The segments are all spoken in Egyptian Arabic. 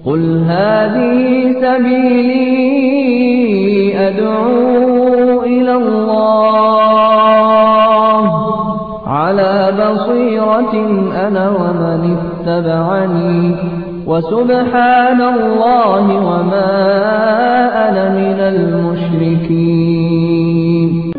قل هذه سبيلي أدعو إلى الله على بصيرة أنا ومن اتبعني وسبحان الله وما أنا من المشركين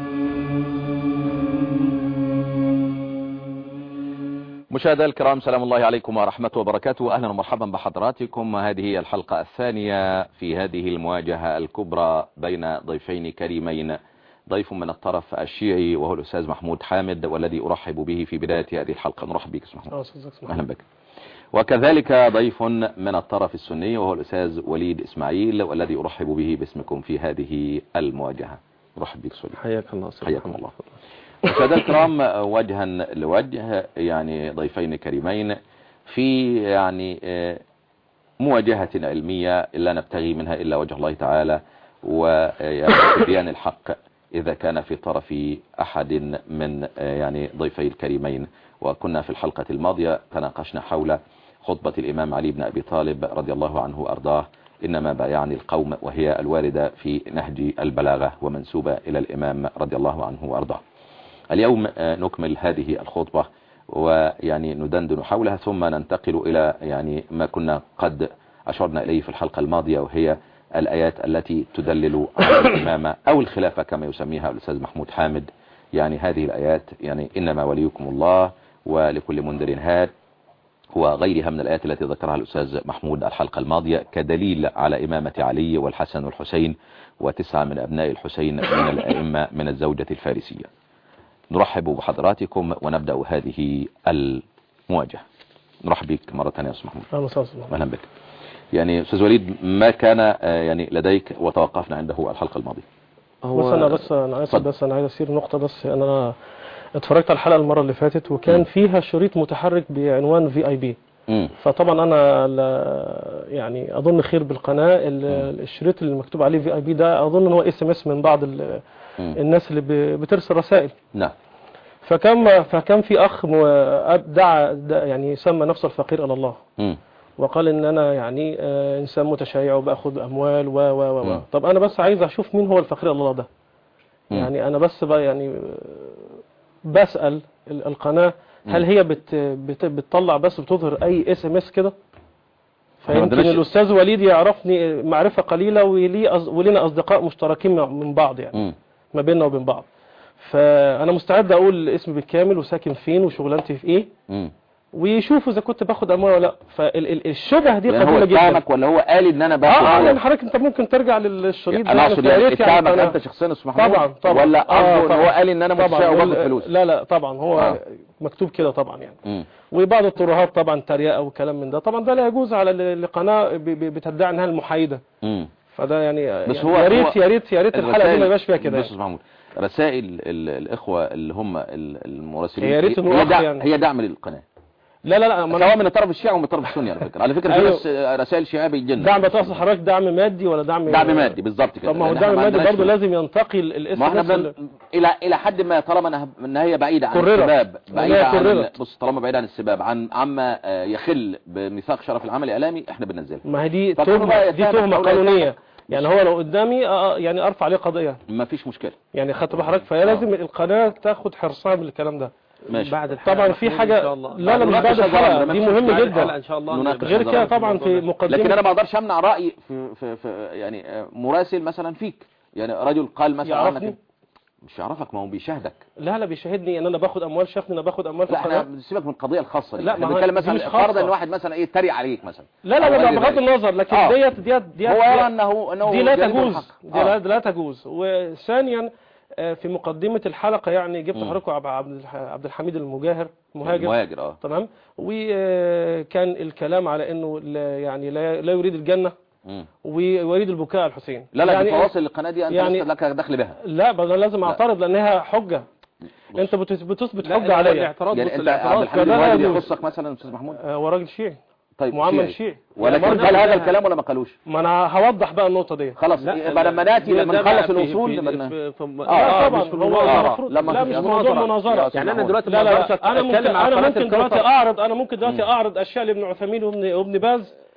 مشاهدينا الكرام سلام الله عليكم ورحمة وبركاته أهلا ومرحبا بحضراتكم هذه هي الحلقة الثانية في هذه المواجهة الكبرى بين ضيفين كريمين ضيف من الطرف الشيعي وهو الأستاذ محمود حامد والذي أرحب به في بداية هذه الحلقة نرحب بك أستاذ محمود أهلا بك وكذلك ضيف من الطرف السني وهو الأستاذ وليد إسماعيل والذي أرحب به باسمكم في هذه المواجهة أرحب بك سولي حياك الله حياكم الله مشاهدينا الكرام وجها لوجه يعني ضيفين كريمين في يعني مواجهة علمية لا نبتغي منها إلا وجه الله تعالى وبيان الحق إذا كان في طرف أحد من يعني ضيفي الكريمين وكنا في الحلقة الماضية تناقشنا حول خطبة الإمام علي بن أبي طالب رضي الله عنه وأرضاه إنما بايعني القوم وهي الواردة في نهج البلاغة ومنسوبة إلى الإمام رضي الله عنه وأرضاه اليوم نكمل هذه الخطبة ويعني ندندن حولها ثم ننتقل إلى يعني ما كنا قد أشرنا إليه في الحلقة الماضية وهي الآيات التي تدلل على الإمامة أو الخلافة كما يسميها الأستاذ محمود حامد يعني هذه الآيات يعني إنما وليكم الله ولكل منذر هاد وغيرها من الآيات التي ذكرها الأستاذ محمود الحلقة الماضية كدليل على إمامة علي والحسن والحسين وتسعة من أبناء الحسين من الأئمة من الزوجة الفارسية نرحب بحضراتكم ونبدأ هذه المواجهة نرحب بك مرة ثانية يا أستاذ محمود أهلا بك يعني أستاذ وليد ما كان يعني لديك وتوقفنا عنده الحلقة الماضية هو بس أنا بس أنا آسف بس أنا عايز أسير نقطة بس أنا اتفرجت على الحلقة المرة اللي فاتت وكان م. فيها شريط متحرك بعنوان في اي بي فطبعا انا يعني اظن خير بالقناة الشريط اللي مكتوب عليه في اي بي ده اظن ان هو اس ام اس من بعض الناس اللي بترسل رسائل نعم فكان فكان في اخ دعا يعني سمى نفسه الفقير الى الله م. وقال ان انا يعني انسان متشيع وباخذ اموال و و و طب انا بس عايز اشوف مين هو الفقير الى الله ده م. يعني انا بس بقى يعني بسأل القناة هل هي بت بت بتطلع بس بتظهر اي اس ام اس كده فيمكن الاستاذ وليد يعرفني معرفة قليلة ولي أز... ولنا اصدقاء مشتركين من بعض يعني م. ما بيننا وبين بعض فانا مستعد اقول اسمي بالكامل وساكن فين وشغلانتي في ايه م. ويشوفوا اذا كنت باخد اموال ولا لا فالشبه دي قديمه جدا ولا هو قال ان انا باخد اه يعني حضرتك انت ممكن ترجع للشريط انا اقصد يعني اتهمك يعني انت شخصيا اسمح طبعا طبعا ولا قصده ان هو قال ان انا متشائم وباخد فلوس لا لا طبعا هو آه. مكتوب كده طبعا يعني م. وبعض الترهات طبعا تريقه وكلام من ده طبعا ده لا يجوز على القناه بتدعي انها المحايده م. فده يعني بس يعني هو يا ريت يا ريت يا ريت الحلقه دي ما يبقاش فيها كده بص محمود رسائل الإخوة اللي هم المراسلين يا ريت هي, دع... يعني. هي دعم للقناة لا لا لا سواء من الطرف الشيعي ومن الطرف السني على فكرة على فكرة أيوه. في رسائل شيعية بيجن دعم بتقصد حضرتك دعم مادي ولا دعم دعم مادي بالظبط كده طب ما هو الدعم المادي برضه لازم ينتقي الاسم ما احنا بن... الى الى حد ما طالما ان هي بعيده عن كررة. السباب بعيده عن كررت. بص طالما بعيده عن السباب عن عما يخل بميثاق شرف العمل الاعلامي احنا بننزلها ما هي دي تهمه دي تهمه قانونيه يعني هو لو قدامي يعني ارفع عليه قضيه ما فيش مشكله يعني خدت بحضرتك فهي لازم القناه تاخد حرصها من الكلام ده ماشي بعد الحلقة طبعا في حاجة لا لا مش بعد الحلقة دي مهمة جدا ان شاء الله غير كده طبعا في مقدمة لكن انا ما اقدرش امنع رايي في, في, في يعني مراسل مثلا فيك يعني رجل قال مثلا يعرفني مش يعرفك ما هو بيشاهدك لا لا بيشاهدني ان انا باخد اموال شافني انا باخد اموال في لا احنا سيبك من القضيه الخاصه دي لا احنا ما بنتكلم دي مثلا مش فرضا ان خاصة. واحد مثلا ايه اتريق عليك مثلا لا لا أو لا غير بغض ذلك. النظر لكن آه. ديت ديت ديت هو يرى انه انه دي لا جانب تجوز الحق. دي آه. لا, لا تجوز وثانيا آه، في مقدمة الحلقة يعني جبت مم. حضرتك عبد عبد الح- عبد الحميد المجاهر مهاجر مهاجر اه تمام وكان الكلام على انه لا يعني لا, لا يريد الجنة مم. ويريد البكاء على الحسين لا لا يعني يعني فواصل القناه دي انت يعني- لسه لك دخل بها لا بل انا لازم اعترض لانها حجة انت بت- بتثبت حجة عليا الاعتراض يعني بص انت عبد الاعتراض الحميد فده لا المهاجر يجوز. يخصك مثلا استاذ محمود آه، وراجل شيعي طيب معمل شيعي. شيعي ولكن يعني قال هذا ده- الكلام ولا ما قالوش ما انا هوضح بقى النقطة دي خلاص لا، يبقى لما ناتي ده- لما ده بقى نخلص في- الوصول في- لما في- في- لا آه، طبعا مش في هو المناظرة. المفروض لا، ما لا فيش مش مناظرة. موضوع مناظرة يعني أنا دلوقتي لا ما لا أقدرش لا انا ممكن أتكلم على انا قناة ممكن دلوقتي الكوثر. اعرض انا ممكن دلوقتي اعرض اشياء لابن عثيمين وابن وابن باز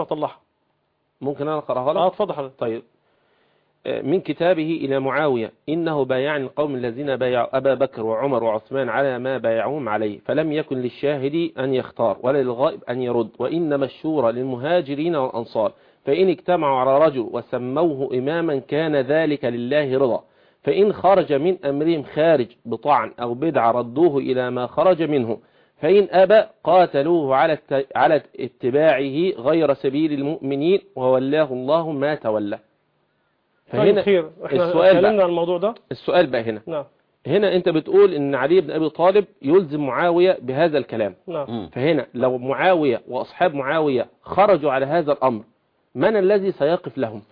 اسمع طلعها ممكن انا اقراها لك اه اتفضل حضرتك طيب آه، من كتابه إلى معاوية إنه بايعني القوم الذين بايعوا أبا بكر وعمر وعثمان على ما بايعوهم عليه فلم يكن للشاهد أن يختار ولا للغائب أن يرد وإنما الشورى للمهاجرين والأنصار فإن اجتمعوا على رجل وسموه إماما كان ذلك لله رضا فإن خرج من أمرهم خارج بطعن أو بدعة ردوه إلى ما خرج منه فإن أبى قاتلوه على الت- على اتباعه غير سبيل المؤمنين وولاه الله ما تولى طيب فهنا خير احنا السؤال اتكلمنا بقى عن الموضوع ده السؤال بقى هنا نعم هنا انت بتقول ان علي بن ابي طالب يلزم معاوية بهذا الكلام نعم مم. فهنا لو معاوية واصحاب معاوية خرجوا على هذا الامر من الذي سيقف لهم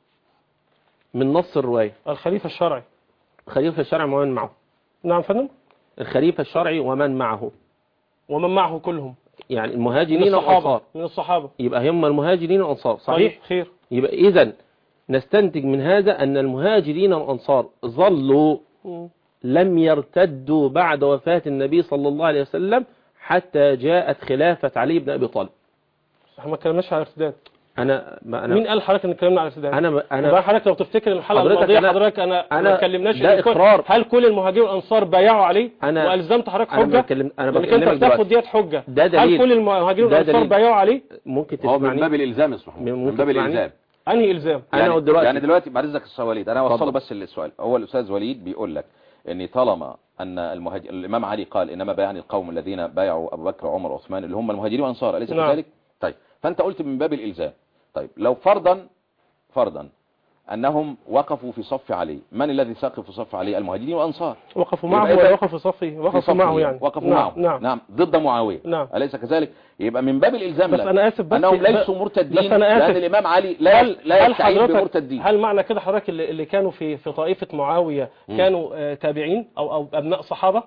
من نص الرواية الخليفة الشرعي الخليفة الشرعي ومن معه نعم فندم الخليفة الشرعي ومن معه ومن معه كلهم يعني من المهاجرين الصحابة والأنصار من الصحابة يبقى هم المهاجرين والأنصار صحيح صحيح خير يبقى إذا نستنتج من هذا أن المهاجرين والأنصار ظلوا مم. لم يرتدوا بعد وفاة النبي صلى الله عليه وسلم حتى جاءت خلافة علي بن أبي طالب احنا ما اتكلمناش على ارتداد أنا ما مين أنا قال حضرتك ان اتكلمنا على ارتداد أنا بقى أنا حضرتك لو تفتكر الحلقه حضرتك الماضيه أنا- حضرتك انا, أنا- ما اتكلمناش ده إن كل- إقرار. هل كل المهاجرين والانصار بايعوا عليه أنا- والزمت حضرتك أنا حجه بتكلم أنا انك انت بكلمك بتاخد دلوقتي ديت حجه ده هل دليل. كل المهاجرين ده والانصار دليل. بايعوا عليه ممكن هو من تسمعني باب الالزام يا اسمح من- من ممكن باب تسمعني؟ الالزام انهي الزام أنا يعني دلوقتي يعني دلوقتي بعد اذنك استاذ وليد انا اوصله اتفضل. بس للسؤال هو الاستاذ وليد بيقول لك ان طالما ان المهاجر الامام علي قال انما بايعني القوم الذين بايعوا ابو بكر وعمر وعثمان اللي هم المهاجرين والانصار اليس نعم. كذلك طيب فانت قلت من باب الالزام طيب لو فرضا فرضا انهم وقفوا في صف علي من الذي ساقف في صف علي المهاجرين والانصار وقفوا يبقى معه إذا- ولا وقفوا في صفه في وقفوا صفه معه يعني وقفوا نعم معه نعم نعم ضد معاويه نعم. اليس كذلك يبقى من باب الالزام بس لك انا اسف بس انهم ب- ليسوا مرتدين بس انا لان اسف الامام علي لا هل لا هل يستعين حضرتك بمرتدين هل معنى كده حضرتك اللي, اللي كانوا في في طائفه معاويه مم. كانوا آه، تابعين او او ابناء صحابه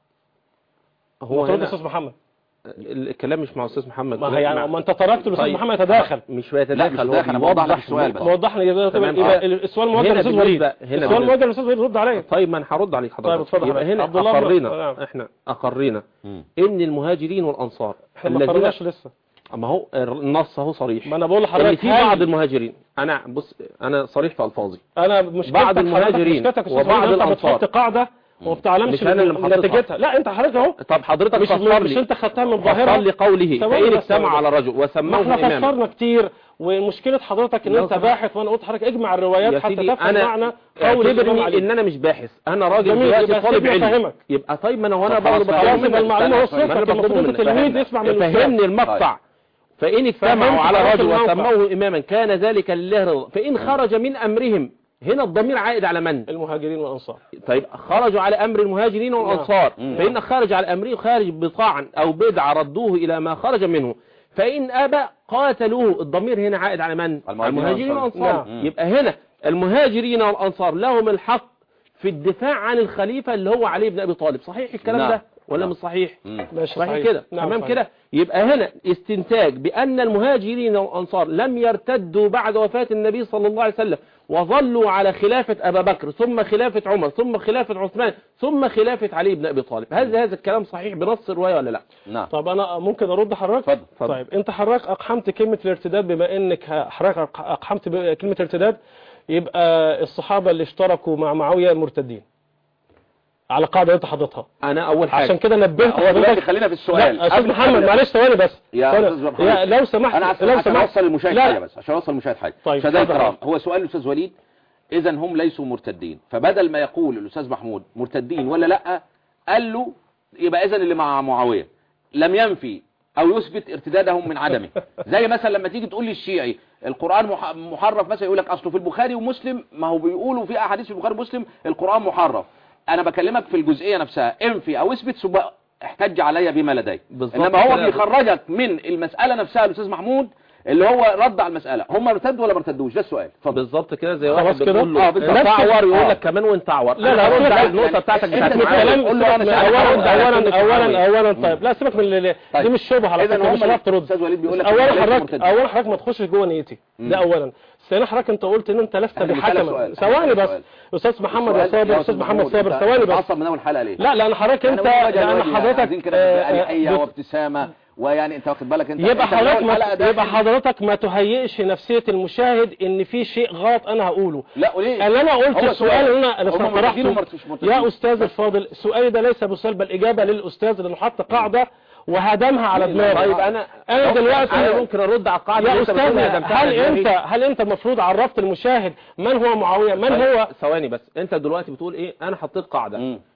هو مطرود هنا استاذ محمد الكلام مش مع أستاذ محمد ما كلام هي يعني مع- ما انت تركت الاستاذ طيب. محمد يتداخل مش لا، بيتداخل مش هو داخل، أنا بوضح لك بيوضح السؤال النقطة. بس. وضحنا يبقى تمام. يبقى آه. السؤال موجه هنا للاستاذ وليد بالنسبة- هنا السؤال بالنسبة- موجه للاستاذ وليد رد عليا طيب ما انا هرد عليك حضرتك طيب اتفضل يبقى هنا عبد الله بن- اقرينا نعم. احنا اقرينا مم. ان المهاجرين والانصار احنا ما قررناش لسه ما هو النص اهو صريح ما انا بقول ان لحضرتك في هل- بعض المهاجرين انا بص انا صريح في الفاظي انا مشكلتك بعض حضرتك- المهاجرين مشكلتك يا أستاذ وبعض وليد، انت الأنصار. بتحط قاعده وما بتعلمش مش أنا اللي محططها. نتيجتها لا انت حضرتك اهو طب حضرتك مش فسر مش لي انت خدتها من فسر الظاهره لي قوله ثواني فإن بس اجتمع ثواني. على رجل ما وسماه احنا إماما فسرنا كتير ومشكله حضرتك ان لو انت سمحت. باحث وانا قلت حضرتك اجمع الروايات يا حتى سيدي تفهم انا معنى قول الامام اعتبرني علي ان انا مش باحث انا راجل جميل، دلوقتي يبقى طالب سيبني علم أفهمك. يبقى طيب ما انا وانا طب خلاص برضه بقى. خلاص بتكلم يبقى منك. المعلومه استنى، وصلتك استنى. المفروض انت فهمني. تلميذ يسمع من فهمني الاستاذ المقطع فإن اجتمعوا فهمت على خلاص رجل الموقع. وسموه إماما كان ذلك لله رضا فإن خرج من أمرهم هنا الضمير عائد على من المهاجرين والانصار طيب خرجوا على أمر المهاجرين والأنصار نعم. فإن خرج على أمره خارج بطاعا أو بدعة ردوه إلى ما خرج منه فإن أبى قاتلوه الضمير هنا عائد على من المهاجرين المهاجرين والأنصار. والأنصار نعم. يبقى هنا المهاجرين والأنصار لهم الحق في الدفاع عن الخليفة اللي هو علي بن أبي طالب صحيح الكلام نعم. ده ولا نعم. مش صحيح مم. ماشي صحيح كده نعم تمام صحيح. كده يبقى هنا استنتاج بأن المهاجرين والأنصار لم يرتدوا بعد وفاة النبي صلى الله عليه وسلم وظلوا على خلافة أبا بكر ثم خلافة عمر ثم خلافة عثمان ثم خلافة علي بن أبي طالب هل هذا الكلام صحيح بنص الرواية ولا لا نعم طب انا ممكن ارد حضرتك اتفضل اتفضل. طيب انت حضرتك اقحمت كلمه الارتداد بما انك حضرتك اقحمت ب- كلمه ارتداد يبقى الصحابه اللي اشتركوا مع معاويه مرتدين على قاعده انت حاططها أنا أول حاجة عشان كده نبهت هو دلوقتي حضرتك خلينا في السؤال لا استاذ قبل- محمد قبل- معلش ثواني بس يا ثواني. أستاذ محمد. يا لو سمحت انا عشان لو عشان سمحت اوصل للمشاهد لا. حاجه بس عشان اوصل للمشاهد حاجه طيب، مشاهدي اتفضل. الكرام هو سؤال الاستاذ وليد اذا هم ليسوا مرتدين فبدل ما يقول الاستاذ محمود مرتدين ولا لا قال له يبقى اذا اللي مع معاويه لم ينفي او يثبت ارتدادهم من عدمه زي مثلا لما تيجي تقول لي الشيعي القران مح- محرف مثلا يقول لك اصله في البخاري ومسلم ما هو بيقولوا في احاديث في البخاري ومسلم القران محرف انا بكلمك في الجزئيه نفسها انفي او اثبت ثم احتج علي بما لدي بالظبط انما هو كده. بيخرجك من المساله نفسها الاستاذ محمود اللي هو رد على المساله هم ارتدوا ولا ما ارتدوش ده السؤال اتفضل بالظبط كده زي خلاص واحد كده؟ بتقول له آه، آه بالظبط. انت تعور آه. يقول لك كمان وانت تعور لا، لا، أنا هرد لا، على لا، النقطة يعني بتاعتك أنت بتاعت بتتكلم- معاوية. قول له أنا سيبك من- سألت اولا أرد على اولا كلمة اولا معاوية. اولا طيب لا سيبك من اللي طيب. دي مش شبهه على إذا فكره هم مش هتعرف ترد الأستاذ وليد بيقول لك اولا هم ليسوا حضرتك مرتدين. اولا حضرتك ما تخشش جوه نيتي ده اولا ثانيا حضرتك انت قلت ان انت لست أنا بسألك بحكم سؤال. ثواني أنا بس سؤال. استاذ محمد يا السؤال- صابر استاذ محمد صابر أنت ثواني بس بتعصب من اول الحلقه ليه لا لان حضرتك انت أنا لان عايزين حضرتك كده آه، بأريحية بت- وابتسامه ويعني انت واخد بالك انت يبقى أنت من حضرتك أول الحلقة ما داخل- يبقى حضرتك ما تهيئش نفسيه المشاهد ان في شيء غلط انا هقوله لا وليه اللي انا قلت هو السؤال اللي انا اللي هم مرتدين طرحته وما مش مرتدين. يا استاذ الفاضل سؤالي ده ليس بسؤال بل اجابه للاستاذ لانه حط قاعده وهدمها على دماغي طيب انا انا دلوقتي انا ممكن ارد على القاعدة يا اللي انت استاذ بتقولها ده بتاعت هل دماغي. انت هل انت المفروض عرفت المشاهد من هو معاويه من طيب، هو ثواني بس انت دلوقتي بتقول ايه انا حطيت قاعدة مم.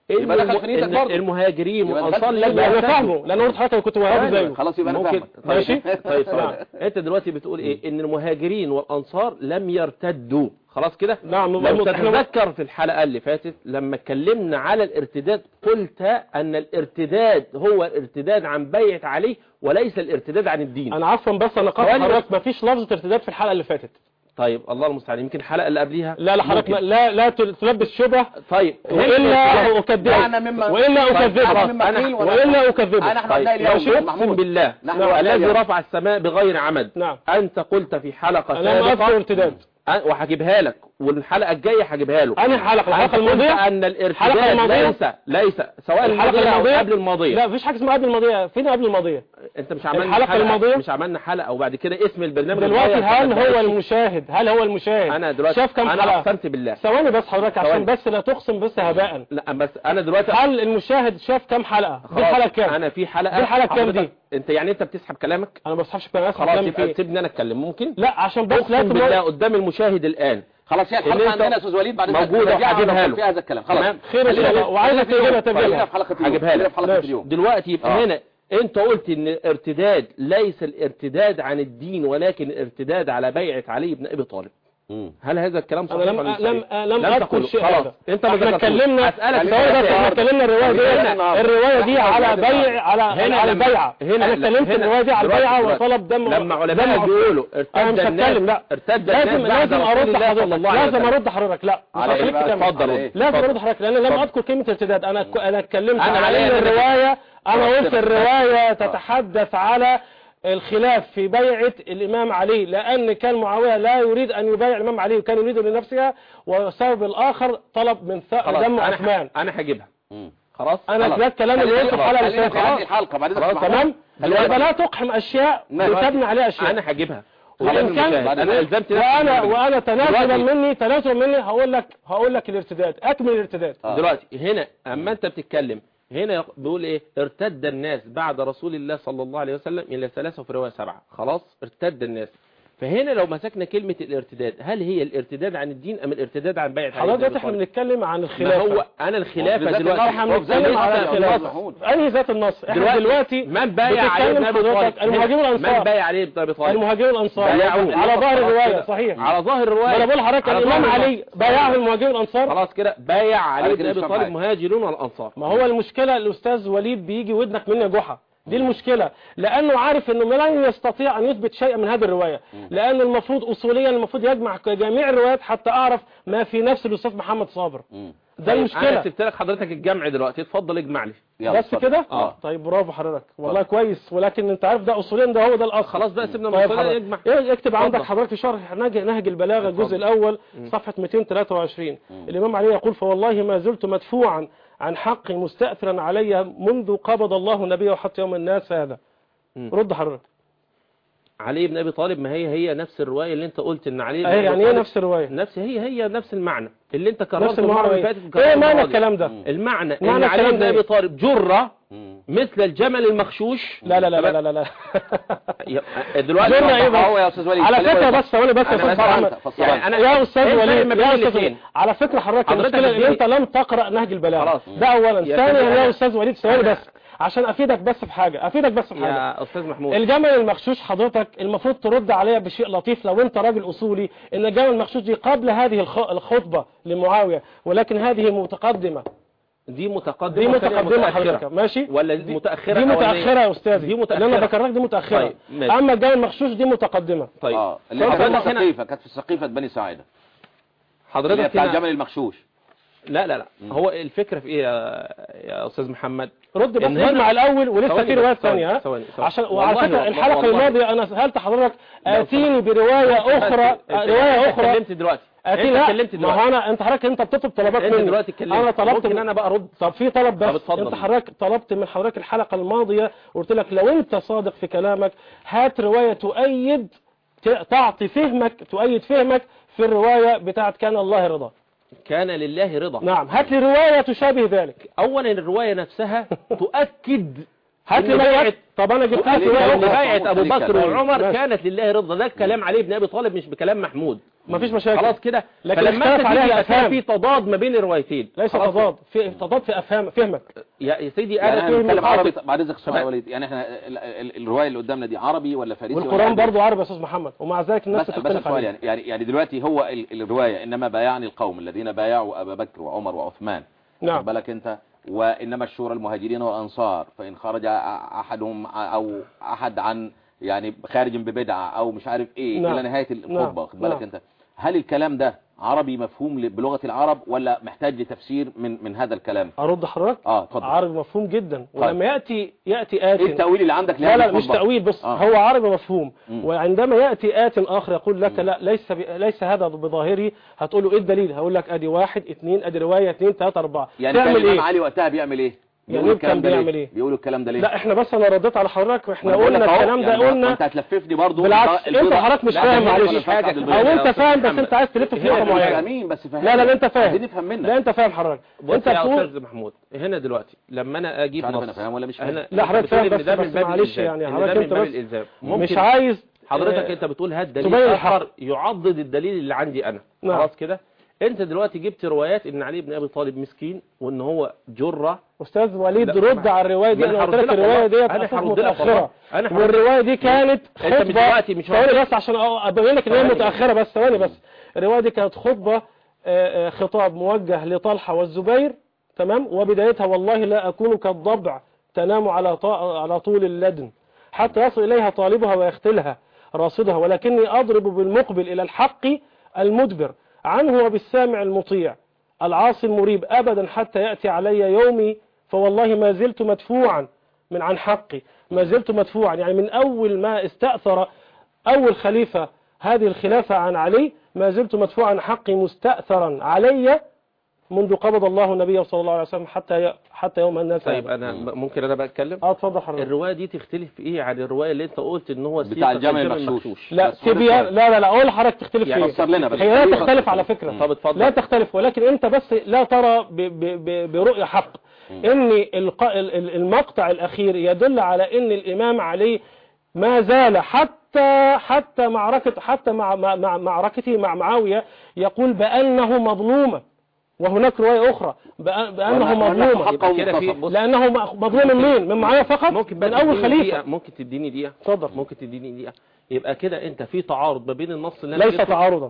إن يبقى دخل الم- في نيتك إن برضه. المهاجرين يبقى والانصار دخلت في لم لا انا نيتك. يرتدوا. فاهمه لان قلت حضرتك كنت وهابي أيوة، زيه خلاص يبقى انا ممكن فاهمك ماشي. طيب ثواني. انت دلوقتي بتقول ايه ان المهاجرين والانصار لم يرتدوا خلاص كده نعم لو نظام- احنا تتذكر في الحلقة اللي فاتت لما اتكلمنا على الارتداد قلت ان الارتداد هو الارتداد عن بيعة عليه وليس الارتداد عن الدين انا عفوا بس انا قاطع ثواني حضرتك مفيش لفظه ارتداد في الحلقه اللي فاتت طيب الله المستعان يمكن الحلقة اللي قبليها لا لا حضرتك ممكن. لا لا تلبس شبهه طيب والا اكذبك أنا مما- والا طيب، اكذبك أنا مما قيل ولا- والا اكذبك أنا احنا طيب قلنا اليوم ماشي اقسم محمود. بالله نحن نعم. قلنا الذي اليوم. رفع السماء بغير عمد نعم انت قلت في حلقة انا ما اذكر سابقة ارتداد أه، وهجيبها لك والحلقة الجاية هجيبها له انهي حلقه الحلقه أنت قلت الماضيه ان الحلقة الارتداد الماضية؟ ليس ليس سواء الحلقة الماضية او الماضية؟ قبل الماضية لا مفيش حاجه اسمها قبل الماضيه فين قبل الماضيه انت مش عملنا الحلقة حلقة الماضية؟ مش عملنا حلقة وبعد كده اسم البرنامج دلوقتي اتغير، هل فما هو بقاش- المشاهد هل هو المشاهد انا دلوقتي شاف كم انا حلقه اقسمت بالله ثواني بس حضرتك عشان ثواني. بس لا تقسم بس هباء لا بس انا دلوقتي هل المشاهد شاف كم حلقه دي خلاص، الحلقه كام انا في حلقة دي الحلقة كام حضرتك- دي؟ انت يعني انت بتسحب كلامك انا ما بصحش كلام اسف خلاص كلام يبقى فيه سيبني انا اتكلم ممكن لا عشان بس لا اقسم بالله تمر قدام المشاهد الان خلاص هي اللي الحلقه انت عندنا يا استاذ وليد بعد كده موجودة نرجعها وهجيبها ونقول له. فيها هذا الكلام خلاص تمام. خير ان شاء الله وعايزك خلينا تجيبها في اليوم. خلينا تجيبها في حلقه اليوم هجيبها لك. خلينا في حلقه ماشي. اليوم دلوقتي يبقى آه. هنا انت قلت ان الارتداد ليس الارتداد عن الدين ولكن الارتداد على بيعة علي بن ابي طالب مم. هل هذا الكلام صحيح انا لم ولا مش لم صحيح؟ لم اذكر تقله. شيء خلاص هذا انت ما احنا ذكرتوش. اتكلمنا اسالك ثواني سؤال بس احنا تاني. اتكلمنا الروايه دي هنا- الروايه دي هنا على النهاردة. بيع على هنا على لما- البيعه هنا انا اتكلمت هنا- الروايه دي على دلوقتي- البيعه دلوقتي. وطلب دم لما علماء دم بيقولوا انا مش ارتد الناس هتكلم لا ارتد لازم الناس بعد لازم رسول ارد الله صلى الله حضرتك عليه لازم وسلم ارد حضرتك لا مش على إيه هخليك بقى؟ تكمل. اتفضل على إيه؟ لازم اتفضل. ارد حضرتك لان لم اتفضل. اذكر كلمه ارتداد انا انا اتكلمت أنا على عليا ان أنا الروايه انا آه. قلت الروايه تتحدث على الخلاف في بيعة الإمام علي لأن كان معاوية لا يريد أن يبايع الإمام علي وكان يريد لنفسها والسبب الآخر طلب من ث- خلاص دم انا عثمان ح- انا هجيبها مم. خلاص أنا خلاص. ده الكلام اللي قلته في الحلقة اللي خلينا في فاتت هذه الحلقه بعد إذنك محمود. تمام دلوقتي- يبقى لا تقحم أشياء نعم. وتبني عليها أشياء انا هجيبها وإن قدام كان- المشاهد. انا الزمت نفسي وانا بالنبي. وانا تنازلا دلوقتي- مني تنازلا مني هقول لك هقول لك الارتداد اكمل الارتداد آه. دلوقتي هنا اما انت بتتكلم هنا يق- بيقول ايه ارتد الناس بعد رسول الله صلى الله عليه وسلم الى ثلاثة وفي رواية سبعة خلاص ارتد الناس فهنا لو مسكنا كلمة الارتداد هل هي الارتداد عن الدين ام الارتداد عن بيعة علي حضرتك بن دلوقتي أبي احنا طالب؟ بنتكلم عن ما الخلافة هو انا الخلافة بالذات دلوقتي النص. احنا طب بنتكلم زي على ما قال يا الخلافة محمود. انهي ذات النص احنا دلوقتي دلوقتي من بايع علي بتتكلم بن ابي حضرتك طالب المهاجرين من والانصار بايع علي بن ابي طالب المهاجرين والانصار بايعوه. على ظاهر خلاص الرواية كده. صحيح على ظاهر الرواية وانا بقول لحضرتك على الامام ظاهر علي النص. بايعه المهاجرين والانصار خلاص كده بايع علي على بن كده ابي مش طالب فاهم مهاجرون والانصار ما هو المشكلة الأستاذ وليد بيجي ودنك مني جحا دي المشكلة لأنه عارف أنه لن يستطيع أن يثبت شيئا من هذه الرواية لأن المفروض أصوليا المفروض يجمع جميع الروايات حتى أعرف ما في نفس الأستاذ محمد صابر مم. ده طيب، انا المشكلة سبت لك حضرتك الجمع دلوقتي اتفضل اجمع لي يلا بس اتفضل. كده آه. طيب برافو حضرتك والله كويس ولكن انت عارف ده اصوليا ده هو ده الاصل خلاص بقى سيبنا من طيب الصلاة حضرتك. يجمع إيه، اكتب عندك اتفضل. حضرتك في شرح نهج نهج البلاغه الجزء اتفضل. الاول صفحه 223 الامام علي يقول فوالله ما زلت مدفوعا عن حقي مستأثرا علي منذ قبض الله نبيه حتى يوم الناس هذا مم. رد حضرتك علي بن ابي طالب ما هي هي نفس الروايه اللي انت قلت ان علي بن ايه أبي يعني ايه طالب نفس الروايه نفس هي هي نفس المعنى اللي انت نفس كررته المره المعنى اللي ايه فاتت ايه كررته معنى المرة دي. الكلام ده المعنى ان معنى علي الكلام بن ده ابي ايه؟ طالب جره مم. مثل الجمل المخشوش لا لا لا لا لا لا يا- دلوقتي جرة ايه هو بس يا استاذ وليد على خلينا فكره نقول. بس ثواني بس يا أنا استاذ فسرت، محمد فسرت. يعني انا يا استاذ إيه الفرق وليد ما بين يا استاذ الاثنين؟ وليد على فكره حضرتك حضرتك المشكله ان اديني- انت لم تقرا نهج البلاغه خلاص. ده اولا يا ثانيا سيدي يا أنا- استاذ وليد ثواني أنا- بس عشان افيدك بس في حاجه افيدك بس في حاجه يا استاذ محمود الجمل المخشوش حضرتك المفروض ترد عليها بشيء لطيف لو انت راجل اصولي ان الجمل المخشوش دي قبل هذه الخ- الخطبه لمعاويه ولكن هذه متقدمه دي متقدمه دي والثانية متقدمه متأخرة. حضرتك ماشي ولا دي متاخره دي أولانية؟ متاخره يا استاذي دي متأخرة. اللي انا بكرهك دي متاخره طيب، ماشي. اما الجمل المخشوش دي متقدمه طيب اه اللي حضرتك كانت في هنا- السقيفه كانت في سقيفه بني ساعده اللي هي حضرتك بتاع هنا الجمل المخشوش لا لا لا هو الفكره في ايه يا, يا استاذ محمد رد بس إن هنا- اسمع الاول ولسه ثواني في بس، روايات ثواني، ثانيه ها ثواني، ثواني. عشان والله وعلى فكره والله- الحلقه والله. الماضيه انا سالت حضرتك لو اتيني بروايه اخرى أنت- روايه انت اخرى اتكلمت دلوقتي اتيني انت لا اتكلمت ما دلوقتي هو انا انت حضرتك انت بتطلب طلبات انت مني دلوقتي اتكلمت انا طلبت ممكن انا بقى ارد طب في طلب طب بس اتفضل. انت حضرتك طلبت من حضرتك الحلقه الماضيه قلت لك لو انت صادق في كلامك هات روايه تؤيد ت- تعطي فهمك تؤيد فهمك في الروايه بتاعت كان الله رضا كان لله رضا نعم هات لي روايه تشابه ذلك اولا الروايه نفسها تؤكد هات لي إن بيعة بيعة- طب انا جبت لك عليه رواية كلام ان أخرى. بيعة ابو عليه بكر كلام. وعمر ماشي. كانت لله رضا ده كلام علي بن ابي طالب مش بكلام محمود مفيش مشاكل خلاص كده لكن فلما اختلف انت عليها تيجي الأفهام. في تضاد ما بين الروايتين ليس خلاص تضاد في تضاد في افهام فهمك يا يا سيدي يعني انا احنا فهم بنتكلم عربي الخاطب. بعد اذنك سؤال تمام. وليد يعني احنا ال- ال- الروايه اللي قدامنا دي عربي ولا فارسي ولا والقرآن عبري؟ برضو عربي يا استاذ محمد ومع ذلك الناس بس بس بتختلف السؤال عليه يعني يعني يعني دلوقتي هو ال- الروايه انما بايعني القوم الذين بايعوا ابا بكر وعمر وعثمان نعم. خد بالك انت وانما الشورى المهاجرين والانصار فان خرج ا- احدهم ع- او احد عن يعني خارج ببدعه او مش عارف ايه نعم. الى نهايه الخطبه نعم. خد بالك نعم. انت هل الكلام ده عربي مفهوم ل- بلغه العرب ولا محتاج لتفسير من من هذا الكلام ارد حضرتك اه اتفضل عربي مفهوم جدا طيب. ولما ياتي ياتي آت ايه التاويل اللي عندك لا لهذه لا مش الخطبة؟ تأويل بص آه. هو عربي مفهوم مم. وعندما يأتي آت آخر يقول لك لا ليس ب... ليس هذا بظاهره هتقول له ايه الدليل هقول لك ادي واحد اثنين ادي رواية اثنين ثلاثة أربعة يعني كان تعمل الامام ايه علي وقتها بيعمل ايه يعني بيقولوا إيه كان الكلام ده ليه؟ بيعمل إيه؟ بيقولوا الكلام ده ليه لا احنا بس انا رديت على حضرتك واحنا وأنا بقول لك قلنا أهو، الكلام ده يعني ما- قلنا انت هتلففني برضه بالعكس انت حضرتك مش لا، فاهم لا، معلش ولا حاجة او بالبيضة انت يا فاهم أستاذ بس انت عايز تلف في هنا نقطة معينة فاهمين بس فاهم لا لا لا انت فاهم عايزين نفهم منك لا انت فاهم حضرتك بص انت يا بتقول استاذ محمود هنا دلوقتي لما انا اجيب مش عارف نص انا فاهم ولا مش فاهم هنا لا، أنت حضرتك بتقول فاهم إن بس- ده من بس باب معلش الإلزام. يعني إن حضرتك ده من انت باب بس الإلزام مش ممكن عايز حضرتك آه، انت بتقول هات تبين دليل الحق. اخر يعضد الدليل اللي عندي انا نعم. خلاص كده انت دلوقتي جبت روايات ان علي بن ابي طالب مسكين وان هو جره استاذ وليد لا، رد على الروايه دي ما أنا انا قلت هرد لك لك الروايه والله. ديت أنا اساس هرد لك متاخره والله. أنا هرد والروايه دي كانت أنت خطبه دلوقتي مش ثواني واخد- بس عشان أ- ابين لك ان هي ثواني. متاخره بس ثواني بس الروايه دي كانت خطبه آه، آه، خطاب موجه لطلحه والزبير تمام وبدايتها والله لا اكون كالضبع تنام على طا- على طول اللدن حتى يصل اليها طالبها ويختلها راصدها ولكني اضرب بالمقبل الى الحق المدبر عنه وبالسامع المطيع العاصي المريب أبدا حتى يأتي علي يومي فوالله ما زلت مدفوعا من عن حقي ما زلت مدفوعا يعني من أول ما استأثر أول خليفة هذه الخلافة عن علي ما زلت مدفوعا عن حقي مستأثرا علي منذ قبض الله النبي صلى الله عليه وسلم حتى حتى يوم الناس طيب هذا. انا ممكن انا بقى اتكلم اه اتفضل حضرتك الروايه دي تختلف في ايه عن الروايه اللي انت قلت ان هو بتاع سيقة الجامع الجامع المغشوش. لا بس هو ده تبيان السؤال. لا لا لا اقول لحضرتك تختلف يعني في فسر لنا بس. هي لا خليه تختلف يفسر. على فكرة مم. طب اتفضل. لا تختلف ولكن انت بس لا ترى ب ب ب برؤية حق ان الق- ال- ال- المقطع الاخير يدل على ان الامام علي ما زال حتى حتى معركة حتى مع مع مع معركته مع معاوية يقول بأنه مظلومة وهناك رواية أخرى بأ- بأنه وأن- وأنه مظلومة حقه يبقى كده في مغتصب. بص لأنه م- مظلوم من مين من معاوية فقط ممكن بقى من أول تديني دقيقة خليفة ممكن تديني دقيقة اتفضل ممكن تديني دقيقة يبقى كده انت في تعارض ما بين النص اللي أنا ليس جبته. تعارضا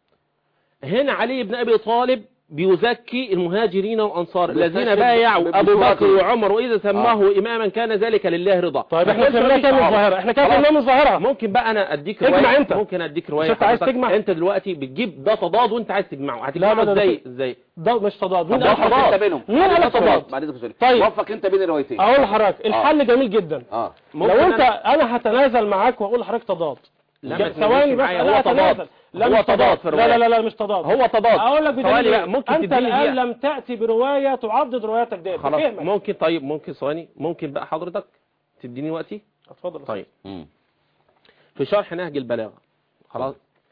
هنا علي بن ابي طالب بيزكي المهاجرين والانصار بيستشهد الذين بايعوا ابو بصورته. بكر وعمر واذا سماه اماما كان ذلك لله رضا طيب احنا ما كانش فهمنا مفيش كام من تعارض. الظاهرة احنا كام خلاص. فهمنا من الظاهرة ممكن بقى انا اديك اجمع روايه انت. ممكن اديك روايه مش انت عايز حضرتك. تجمع؟ انت دلوقتي بتجيب ده تضاد وانت عايز تجمعه لا، هتجمعه لا، لا، ازاي لا. ازاي ده مش تضاد مين طب قال وفق تضاد انت بينهم مين قال تضاد بعد اذنك سؤال. طيب. وفق انت بين الروايتين اقول لحضرتك الحل جميل جدا اه لو ممكن انت أنا- انا هتنازل معاك واقول لحضرتك تضاد لا، جا- ما ثواني تنازلش بس معايا، انا هو تضاد. هتنازل لا هو مش تضاد تضاد في لا لا الرواية. لا لا مش تضاد هو تضاد اقول لك ثواني بدليل بقى ممكن انت تديني الان دقيقة لم تاتي بروايه تعضد روايتك ديت خلاص بفهمك. ممكن طيب ممكن ثواني ممكن بقى حضرتك تديني وقتي اتفضل طيب مم. في شرح نهج البلاغة خلاص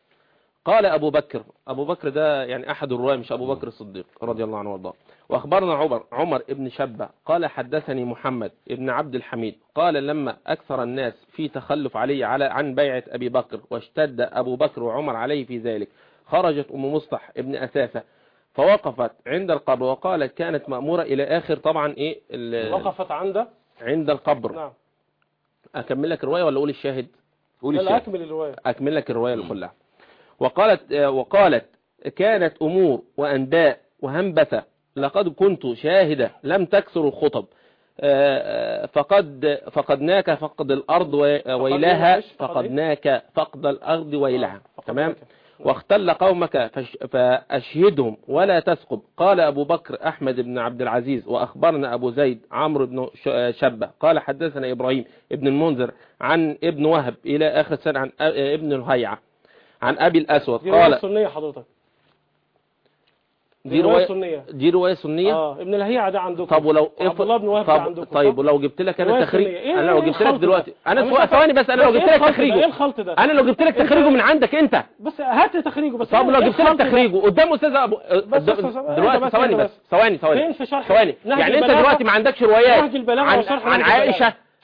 قال أبو بكر أبو بكر ده يعني أحد الرواة مش أبو بكر الصديق رضي الله عنه وارضاه وأخبرنا عمر عمر ابن شبة قال حدثني محمد ابن عبد الحميد قال لما أكثر الناس في تخلف علي على عن بيعة أبي بكر واشتد أبو بكر وعمر عليه في ذلك خرجت أم مصطح ابن أسافة فوقفت عند القبر وقالت كانت مأمورة إلى آخر طبعا إيه ال- وقفت عنده عند القبر نعم أكمل لك الرواية ولا أقول الشاهد قول لا الشيء اكمل الروايه أكمل لك الرواية كلها وقالت آه، وقالت كانت أمور وأنداء وهنبثة لقد كنت شاهدة لم تكسر الخطب آه، آه، فقد فقدناك فقد الأرض و- ويلها إيش؟ فقد إيه؟ فقدناك فقد الأرض ويلها فقدناك. تمام واختل قومك فش- فأشهدهم ولا تسقب قال أبو بكر أحمد بن عبد العزيز وأخبرنا أبو زيد عمرو بن ش- شبة قال حدثنا إبراهيم ابن المنذر عن ابن وهب إلى آخر سنة عن أ- ابن الهيعة عن أبي الأسود دي روايه قال سنيه حضرتك دي روايه رواية سنيه دي رواية سنية اه ابن الهيعة ده عندكم طب ولو عبد الله بن وهب ده طب عندكم طيب صح؟ ولو جبت لك انا رواية تخريج سنية. إيه- انا لو إيه جبت لك الخلط ده؟ دلوقتي انا أنا مش سؤال عارف- ثواني بس انا لو بس جبت إيه لك الخلط ده؟ تخريجه ايه الخلط ده انا لو جبت لك تخريجه من عندك انت بس هات لي تخريجه بس طب إيه لو جبت لك الخلط ده؟ تخريجه قدام استاذ ابو بس- قدام- بس- بس- دلوقتي بس- ثواني بس- بس ثواني ثواني فين في شرح ثواني نهج يعني انت البلاغة؟ دلوقتي ما عندكش روايات نهج البلاغة عن وشرح عن نهج البلاغة. عائشه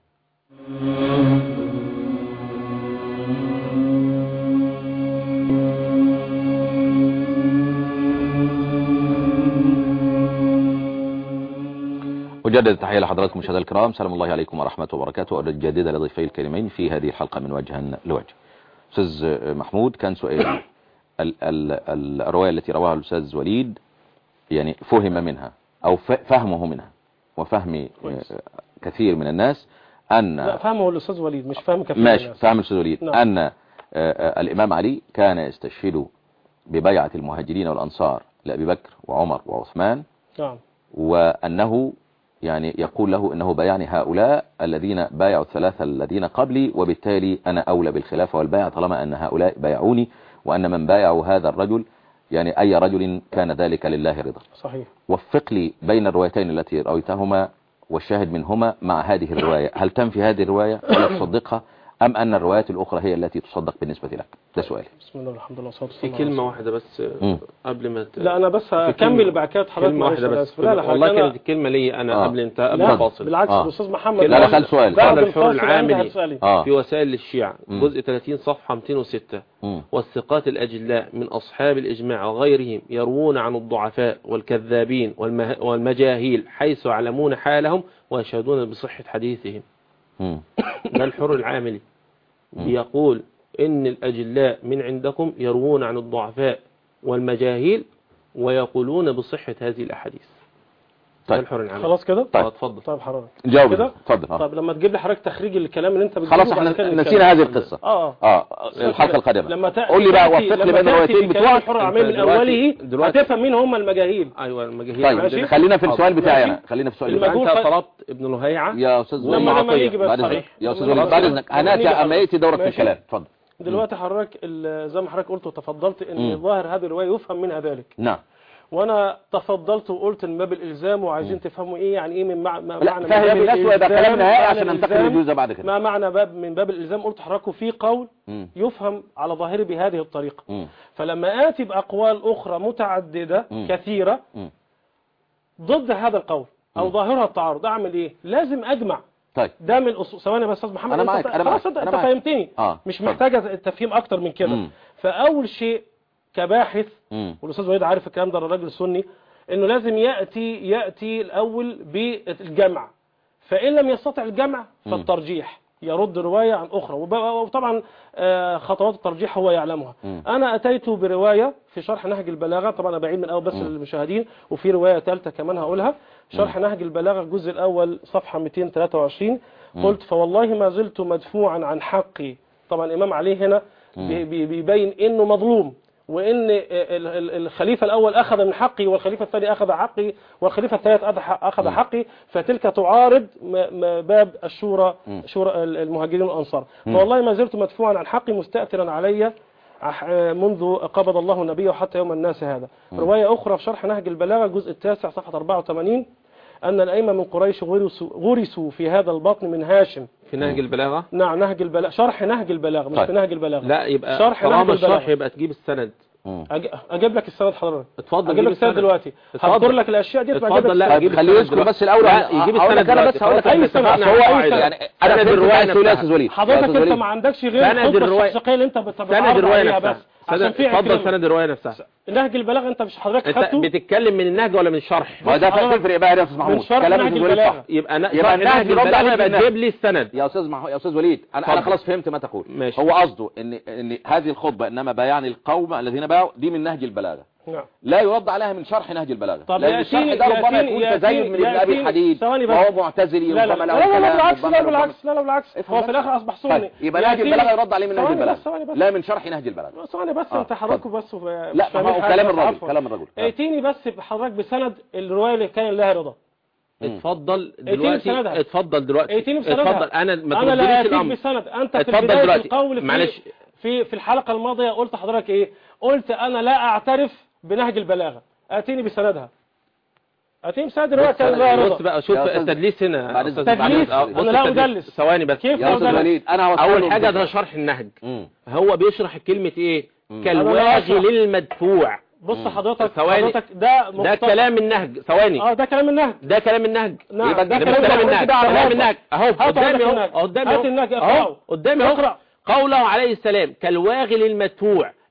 أجدد التحية لحضراتكم مشاهدينا الكرام سلام الله عليكم ورحمة وبركاته وأجدد لضيفي الكريمين في هذه الحلقة من وجها لوجه أستاذ محمود كان سؤال ال ال الرواية التي رواها الأستاذ وليد يعني فهم منها أو ف- فهمه منها وفهم كويس. آه، كثير من الناس أن لا فهمه الاستاذ وليد مش فاهم كثير ماشي الناس. فهم الأستاذ وليد نعم. أن آه، آه، الإمام علي كان يستشهد ببيعة المهاجرين والأنصار لأبي بكر وعمر وعثمان نعم وأنه يعني يقول له أنه بايعني هؤلاء الذين بايعوا الثلاثة الذين قبلي وبالتالي أنا أولى بالخلافة والبيع طالما أن هؤلاء بايعوني وأن من بايعوا هذا الرجل يعني أي رجل كان ذلك لله رضا صحيح وفق لي بين الروايتين التي رويتهما والشاهد منهما مع هذه الرواية هل تنفي هذه الرواية ولا تصدقها أم أن الروايات الأخرى هي التي تصدق بالنسبة لك ده سؤالي بسم الله والحمد لله والصلاه في والسلام على كلمة رسول واحدة بس مم. قبل ما ت... الله. لا انا بس في هكمل كلمة- بعد كده حضرتك كلمة معلش واحدة أنا بس آسف. لا لا والله أنا- كانت الكلمة لي أنا آه. قبل انت قبل لا الفاصل بالعكس آه. الاستاذ محمد لا، لا، بعد- خل سؤال. بعد قال الحر الفاصل عندي العاملي هتسألي. آه. في وسائل الشيعة مم. جزء 30 صفحة 206 مم. والثقات الأجلاء من أصحاب الإجماع وغيرهم يروون عن الضعفاء والكذابين والمه... والمجاهيل حيث يعلمون حالهم ويشهدون بصحة حديثهم مم. ده الحر العاملي بيقول إن الأجلاء من عندكم يروون عن الضعفاء والمجاهيل ويقولون بصحة هذه الأحاديث ده طيب الحر العاملي خلاص كده طيب. آه، اتفضل طيب حضرتك جاوب كده اتفضل آه. طيب لما تجيب لي حضرتك تخريج الكلام اللي انت بتجيبه خلاص بعد احنا كده نتكلم. نسينا هذه القصة اه اه الحلقة القادمة لما تأتي قول لي بقى تأتي- وفق لي لما بين تأتي الروايتين في كلام بتوعك الحر العاملي من دلوقتي- اوله دلوقتي- هتفهم مين هم المجاهيل أيوة المجاهيل طيب ماشي. خلينا في السؤال بتاعي ماشي. انا خلينا في السؤال المجهول بتاعي أنت ف- طلبت ابن لهيعة يا استاذ وليد لما- لما عطية. يجي بس بعد صحيح. اذنك يا استاذ لما وليد يجي بعد بس. اذنك لما هناتي يجي اما ياتي دورك في ماشي. الكلام اتفضل دلوقتي حضرتك ال- زي ما حضرتك قلت وتفضلت ان مم. ظاهر هذه الروايه يفهم منها ذلك نعم وانا تفضلت وقلت من باب الالزام وعايزين تفهموا ايه يعني ايه من مع... ما لا معنى من فاهم باب الناس ويبقى الإلزام، كلام نهائي معنى عشان ننتقل الإلزام، للجزء بعد كده ما معنى باب من باب الالزام قلت حضراتكم في قول مم. يفهم على ظاهره بهذه الطريقه مم. فلما اتي باقوال اخرى متعدده مم. كثيره مم. ضد هذا القول او مم. ظاهرها التعارض اعمل ايه لازم اجمع طيب ده من اصول ثواني بس استاذ محمد أنا أنت- معاك، أنا خلاص معاك، انت أنا أنت معاك. فهمتني اه مش اتفضل. محتاجه تفهيم اكتر من كده مم. فاول شيء كباحث مم. والاستاذ وليد عارف الكلام ده الراجل السني انه لازم ياتي ياتي الاول بالجمع فان لم يستطع الجمع فالترجيح يرد روايه عن اخرى وب- وطبعا آه، خطوات الترجيح هو يعلمها مم. انا اتيت بروايه في شرح نهج البلاغه طبعا انا بعيد من الاول بس للمشاهدين وفي روايه ثالثه كمان هقولها شرح نهج البلاغه الجزء الاول صفحه 223 قلت فوالله ما زلت مدفوعا عن حقي طبعا الامام علي هنا بي- بي- بيبين انه مظلوم وان ال- ال- الخليفه الاول اخذ من حقي والخليفه الثاني اخذ حقي والخليفه الثالث أخذ- اخذ حقي فتلك تعارض م- م- باب الشورى شورى ال- المهاجرين والانصار فوالله ما زلت مدفوعا عن حقي مستأثرا علي أح- منذ قبض الله نبيه حتى يوم الناس هذا رواية أخرى في شرح نهج البلاغة الجزء التاسع صفحة 84 أن الأئمة من قريش غرسوا, غرسوا في هذا البطن من هاشم في نهج البلاغة نعم نهج البلاغة شرح نهج البلاغة مش طيب. في نهج البلاغة لا يبقى شرح نهج طالما الشرح البلاغة يبقى تجيب السند مم. أج- أجيب لك السند حضرتك اتفضل أجيب لك السند دلوقتي اتفضل. هذكر لك الأشياء دي اتفضل لا طيب يجيب خليه السند يذكر دلوقتي. بس الأول لا أنا- يجيب أقول لك السند أنا بس دلوقتي. هقول لك خلاص أي احنا سند. اتفقنا هو على أي القواعد. سند. يعني سند أنا فهمت الرواية بقى السؤال يا نفسها. أستاذ وليد يا حضرتك أستاذ أنت وليد. ما عندكش غير سند الخطبة الرواية. الشقية اللي أنت بت- سند بتعرض الرواية عليها نفسها بس عشان سند- فيها اتفضل كلمة. سند الرواية نفسها نهج البلاغة أنت مش حضرتك انت خدته بتتكلم من النهج ولا من الشرح ما ده حضرتك- تفرق بقى يا أستاذ محمود من شرح كلام نهج أستاذ وليد صح البلاغة. يبقى أنا يبقى شرح النهج نهج يرد البلاغة عليك يبقى بالنهج. تجيب لي السند يا استاذ مح... يا استاذ وليد انا انا اتفضل. خلاص فهمت ما تقول ماشي. هو قصده ان ان هذه الخطبه انما بايعني القوم الذين باعوا دي من نهج البلاغه نعم لا يرد عليها من شرح نهج البلاغه طب لان الشرح يأتيني- ده ربما يأتيني- يكون تزايد من ابن ابي يأتيني- الحديد ثواني بس. وهو معتزلي لا لا ربما لا له لا, لا كلام، بالعكس ربما لا له بالعكس لا لا بالعكس افهم هو في بس. الاخر اصبح طيب سني يبقى نهج يأتيني- البلاغه يرد عليه من نهج ثواني بس، البلاغه ثواني بس. لا من شرح نهج البلاغه ثواني بس آه، انت حضراتكم بس وف- مش لا ما فاهمين هو حاجة، كلام بس الراجل عفوا. كلام الراجل آه. ائتيني بس بحضرتك بسند الروايه اللي كان لها رضا اتفضل ائتيني دلوقتي بسندها. اتفضل دلوقتي ائتيني بسندها اتفضل انا ما انا لا تردليش اتيك الامر بسند انت في اتفضل بدايه دلوقتي. القول في معلش. في في الحلقه الماضيه قلت حضرتك ايه قلت انا لا اعترف بنهج البلاغه اتيني بسندها اتيني بسند الروايه كان لها بص رضا بقى شوف يا أستاذ- التدليس هنا بعد أستاذ إذنك. تدليس؟ بعد- أنا لا بص أدلس. ثواني بس كيف يا لا استاذ أدلس؟ وليد انا هوصل اول له حاجه بكرة. ده شرح النهج مم. هو بيشرح كلمه ايه أنا كالواغي لا أشرح. للمدفوع بص حضرتك ثواني. حضرتك ده ده مختصر. كلام النهج ثواني اه ده كلام النهج ده كلام النهج نعم يبقى ده ده ده كلام مش كلام النهج النهج ده على كلام هاتف. النهج اهو هات قدامي عندك اهو النهج. قدامي هات اهو النهج اهو اقرأه. قدامي اهو اقرأ. قوله عليه السلام كالواغي للمدفوع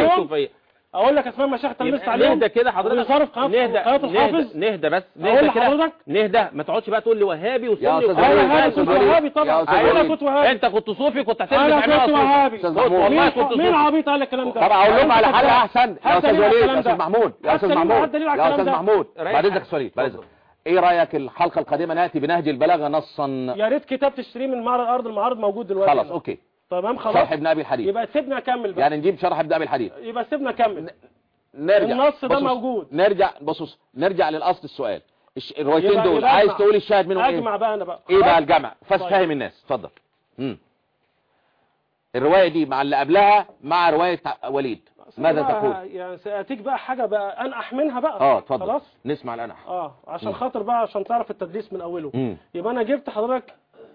الصوفية اقول لك اسماء مشايخ تلمست يبقى عليهم نهدى كده حضرتك وبيصرف قناه نهدى قناه الحافظ نهدى, نهدى بس أقول نهدى كده لحضرتك؟ نهدى ما تقعدش بقى تقول لي وهابي وسني يا أستاذ وكذا. وليد، انا يا انا أستاذ كنت وليد. وهابي يا طبعا أستاذ انا وليد. كنت وهابي انت كنت صوفي كنت هتلبس انا عمامة كنت صوفي. وهابي أستاذ كنت محمود. والله مين كنت مين صوفي عبيط قال الكلام ده طب اقول لهم على حل احسن يا حتى استاذ دليل على وليد الكلام يا استاذ ده. محمود يا حتى استاذ دليل- محمود حتى دليل على يا الكلام استاذ ده. محمود ريح بعد اذنك حالك. سوري بعد اتفضل. اذنك ايه رايك الحلقه القادمه ناتي بنهج البلاغه نصا يا ريت كتاب تشتريه من معرض ارض المعارض موجود دلوقتي خلاص هنا. اوكي تمام خلاص شرح ابن ابي الحديد يبقى سيبنا اكمل بقى يعني نجيب شرح ابن ابي الحديد يبقى سيبنا اكمل نرجع النص ده بص- بص، موجود. نرجع بص بص، نرجع للاصل السؤال الش- الروايتين يبقى- دول يبقى عايز أجمع. تقول الشاهد منهم اجمع ايه بقى انا بقى ايه بقى خلاص؟ الجمع طيب. فاهم الناس اتفضل امم الروايه دي مع اللي قبلها مع روايه وليد ماذا بقى تقول يعني ساتيك بقى حاجه بقى انقح منها بقى اه اتفضل خلاص نسمع الانح اه عشان مم. خاطر بقى عشان تعرف التدليس من اوله امم يبقى انا جبت حضرتك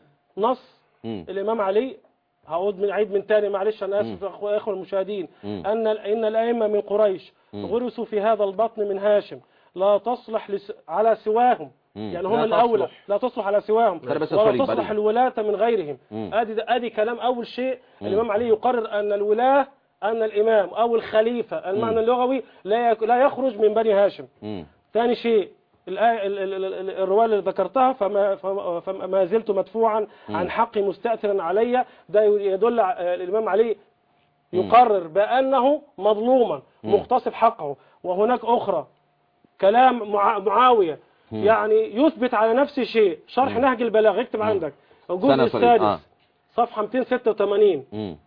نص امم الامام علي هعود من عيد من تاني معلش انا اسف مم. يا اخوة اخوة المشاهدين مم. ان ال- ان الائمه من قريش مم. غرسوا في هذا البطن من هاشم لا تصلح لس... على سواهم مم. يعني هم لا الاولى تصلح. لا تصلح على سواهم خلي بس السؤال ولا يبقى تصلح ليه. الولاة من غيرهم مم. ادي ادي كلام اول شيء مم. الامام علي يقرر ان الولاة ان الامام او الخليفه المعنى مم. اللغوي لا يك... لا يخرج من بني هاشم امم ثاني شيء الآية ال- ال- ال- ال- الرواية اللي ذكرتها فما, فما, فما زلت مدفوعا مم. عن حقي مستأثرا علي ده يدل ع- الإمام علي يقرر بأنه مظلوما مم. مغتصب حقه وهناك أخرى كلام مع- معاوية مم. يعني يثبت على نفس الشيء شرح مم. نهج البلاغ اكتب مم. عندك الجزء سنة صليب. السادس آه. صفحة 286 امم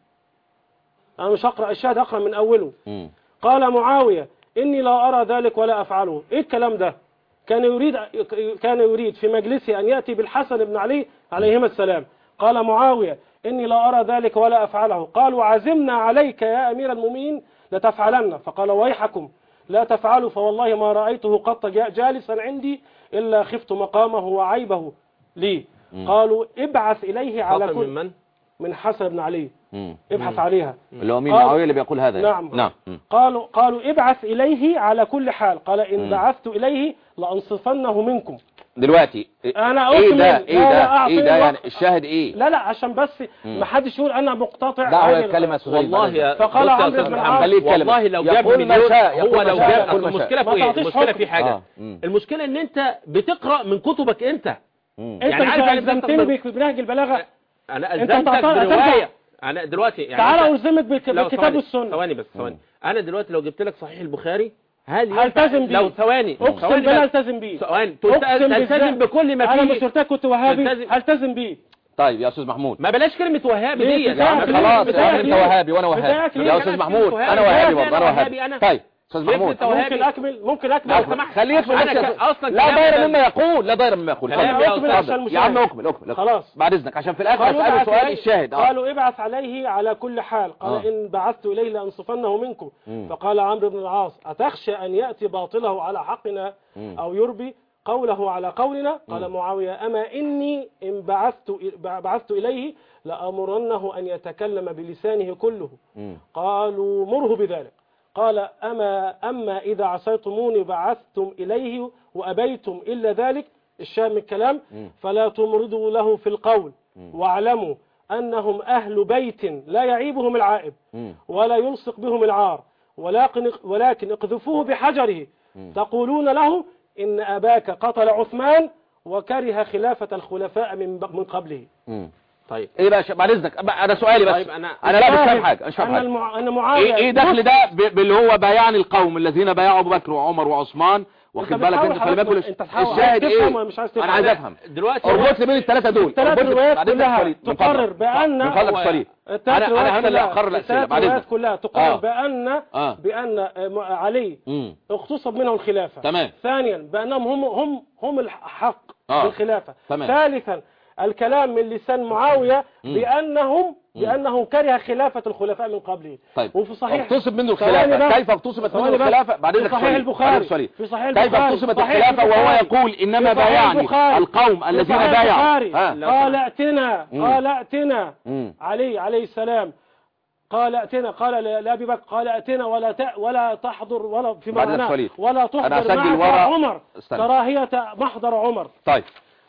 أنا مش هقرأ الشاهد أقرأ من أوله امم قال معاوية إني لا أرى ذلك ولا أفعله إيه الكلام ده كان يريد كان يريد في مجلسه أن يأتي بالحسن بن علي عليهما السلام قال معاوية إني لا أرى ذلك ولا أفعله قالوا عزمنا عليك يا أمير المؤمنين لتفعلن فقال ويحكم لا تفعلوا فوالله ما رأيته قط جا- جالسا عندي إلا خفت مقامه وعيبه لي مم. قالوا ابعث إليه على حاصل من كل من من حسن بن علي امم ابحث عليها اللي هو مين قال- معاويه اللي بيقول هذا يعني. نعم نعم مم. قالوا قالوا ابعث إليه على كل حال قال إن مم. بعثت إليه لأنصفنه منكم دلوقتي أنا ايه أكمل ده لا ايه لا ده أعطي ايه ده يعني الوقت. الشاهد ايه لا لا عشان بس مم. ما حدش يقول أنا مقتطع لا هو عين يتكلم يا استاذ وليد والله بعد إذنك. يا فقال بص يا عمرو أستاذ بن محمد، العاص خليه يتكلم. والله لو جاب يقول ما مليون شاء، يقول هو ما لو شاء، جاب يقول ما المشكله شاء. في ما ايه تعطيش المشكله حكم. في حاجه آه. مم. المشكله ان انت بتقرا من كتبك انت مم. أنت يعني مش عارف يعني ألزمتني بتقدر- بك- بنهج البلاغة انا أنت الزمتك هتعطل- بروايه انا دلوقتي يعني تعالى أنت- ألزمك بك- لو بالكتاب ثواني- والسنة ثواني بس ثواني انا دلوقتي لو جبت لك صحيح البخاري هل ينفع- هلتزم بيه. لو ثواني أقسم ثواني بالله بس. التزم بيه ثواني أقسم تلتزم بالله. بكل ما أنا مش فيه قلت لك كنت وهابي تلتزم. هلتزم بيه طيب يا استاذ محمود ما بلاش كلمه وهابي ليه؟ دي بداية يا عم ليه؟ خلاص يا بداية عم انت ليه؟ وهابي وانا بداية وهابي ليه؟ يا استاذ أنا محمود وهابي. انا وهابي بداية برضه انا أنا وهابي وهابي، أنا. طيب استاذ ليه محمود أنت وهابي؟ ممكن أكمل ممكن لو أكمل سمحت. خليه يدخل أنا بس يا ك- أستاذ. أصلاً لا كلامي ضير ده- مما يقول لا ضير مما يقول كلامي اتفضل. يا أكمل أستاذ. عشان اتفضل. يا عم المشاهد. اكمل اكمل اكمل. خلاص. بعد اذنك عشان في الاخر قالوا اساله ابعث سؤال إليه- الشاهد اه قالوا ابعث عليه على كل حال قال آه. إن بعثت إليه لأنصفنه منكم مم. فقال عمرو بن العاص أتخشى أن يأتي باطله على حقنا مم. أو يربي قوله على قولنا قال معاوية أما إني إن بعثت بعثت إليه لأمرنه أن يتكلم بلسانه كله مم. قالوا مره بذلك قال أما, أما إذا عصيتموني بعثتم إليه وأبيتم إلا ذلك الشام من الكلام مم. فلا تمرضوا له في القول مم. واعلموا أنهم أهل بيت لا يعيبهم العائب مم. ولا يلصق بهم العار ولكن, ولكن اقذفوه بحجره مم. تقولون له إن أباك قتل عثمان وكره خلافة الخلفاء من من قبله مم. طيب ايه بقى ش- بعد اذنك أبقى انا سؤالي بس طيب أنا- انا لا مش فاهم فاهم حاجه مش فاهم أن حاجه المع... أن معاوية ايه ايه دخل ده ب- باللي هو بيان القوم الذين بايعوا ابو بكر وعمر وعثمان واخد أنت بالك بتحاول انت فلم يكن حضرتك- أنت بتحاول الشاهد عايز تفهم ايه ولا مش عايز انا تفهم؟ عايز افهم دلوقتي اربط لي بين الثلاثه دول الثلاث اربط لي- روايات بعد إذنك كلها سؤالي. من تقرر فضلك. بأن من فضلك سؤالي الثلاث انا روايات انا هنا اللي كلها- اقرر الاسئله الثلاث بعد روايات اذنك كلها تقرر آه. بأن اه بأن آه، علي امم اغتصب منه الخلافة تمام. ثانيا بأنهم هم هم هم الحق آه. بالخلافة تمام. ثالثا الكلام من لسان معاوية مم. بأنهم بأنه كره خلافة الخلفاء من قبله طيب وفي صحيح اغتصب منه ثواني الخلافه بس. كيف اغتصبت منه ثواني بس. الخلافه بعد في اذنك صحيح سؤالي. البخاري بعد إذنك سؤالي. في صحيح كيف البخاري اغتصبت صحيح الخلافه وهو البخاري. يقول انما في صحيح بايعني البخاري. القوم في الذين صحيح بايعوا البخاري. ها. قال ائتنا مم. قال ائتنا مم. علي عليه السلام قال ائتنا قال ل- لابي بكر قال ائتنا ولا ت... ولا تحضر ولا في بعد معناه السؤالين. ولا أنا تحضر أسجل معك ورا- عمر استنى. كراهية محضر عمر طيب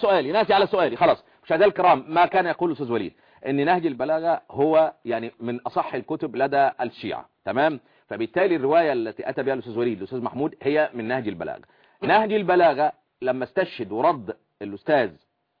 سؤالي ناتي على سؤالي خلاص مشاهدينا الكرام ما كان يقول الاستاذ وليد ان نهج البلاغه هو يعني من اصح الكتب لدى الشيعة تمام فبالتالي الروايه التي اتى بها الاستاذ وليد الاستاذ محمود هي من نهج البلاغه نهج البلاغه لما استشهد ورد الاستاذ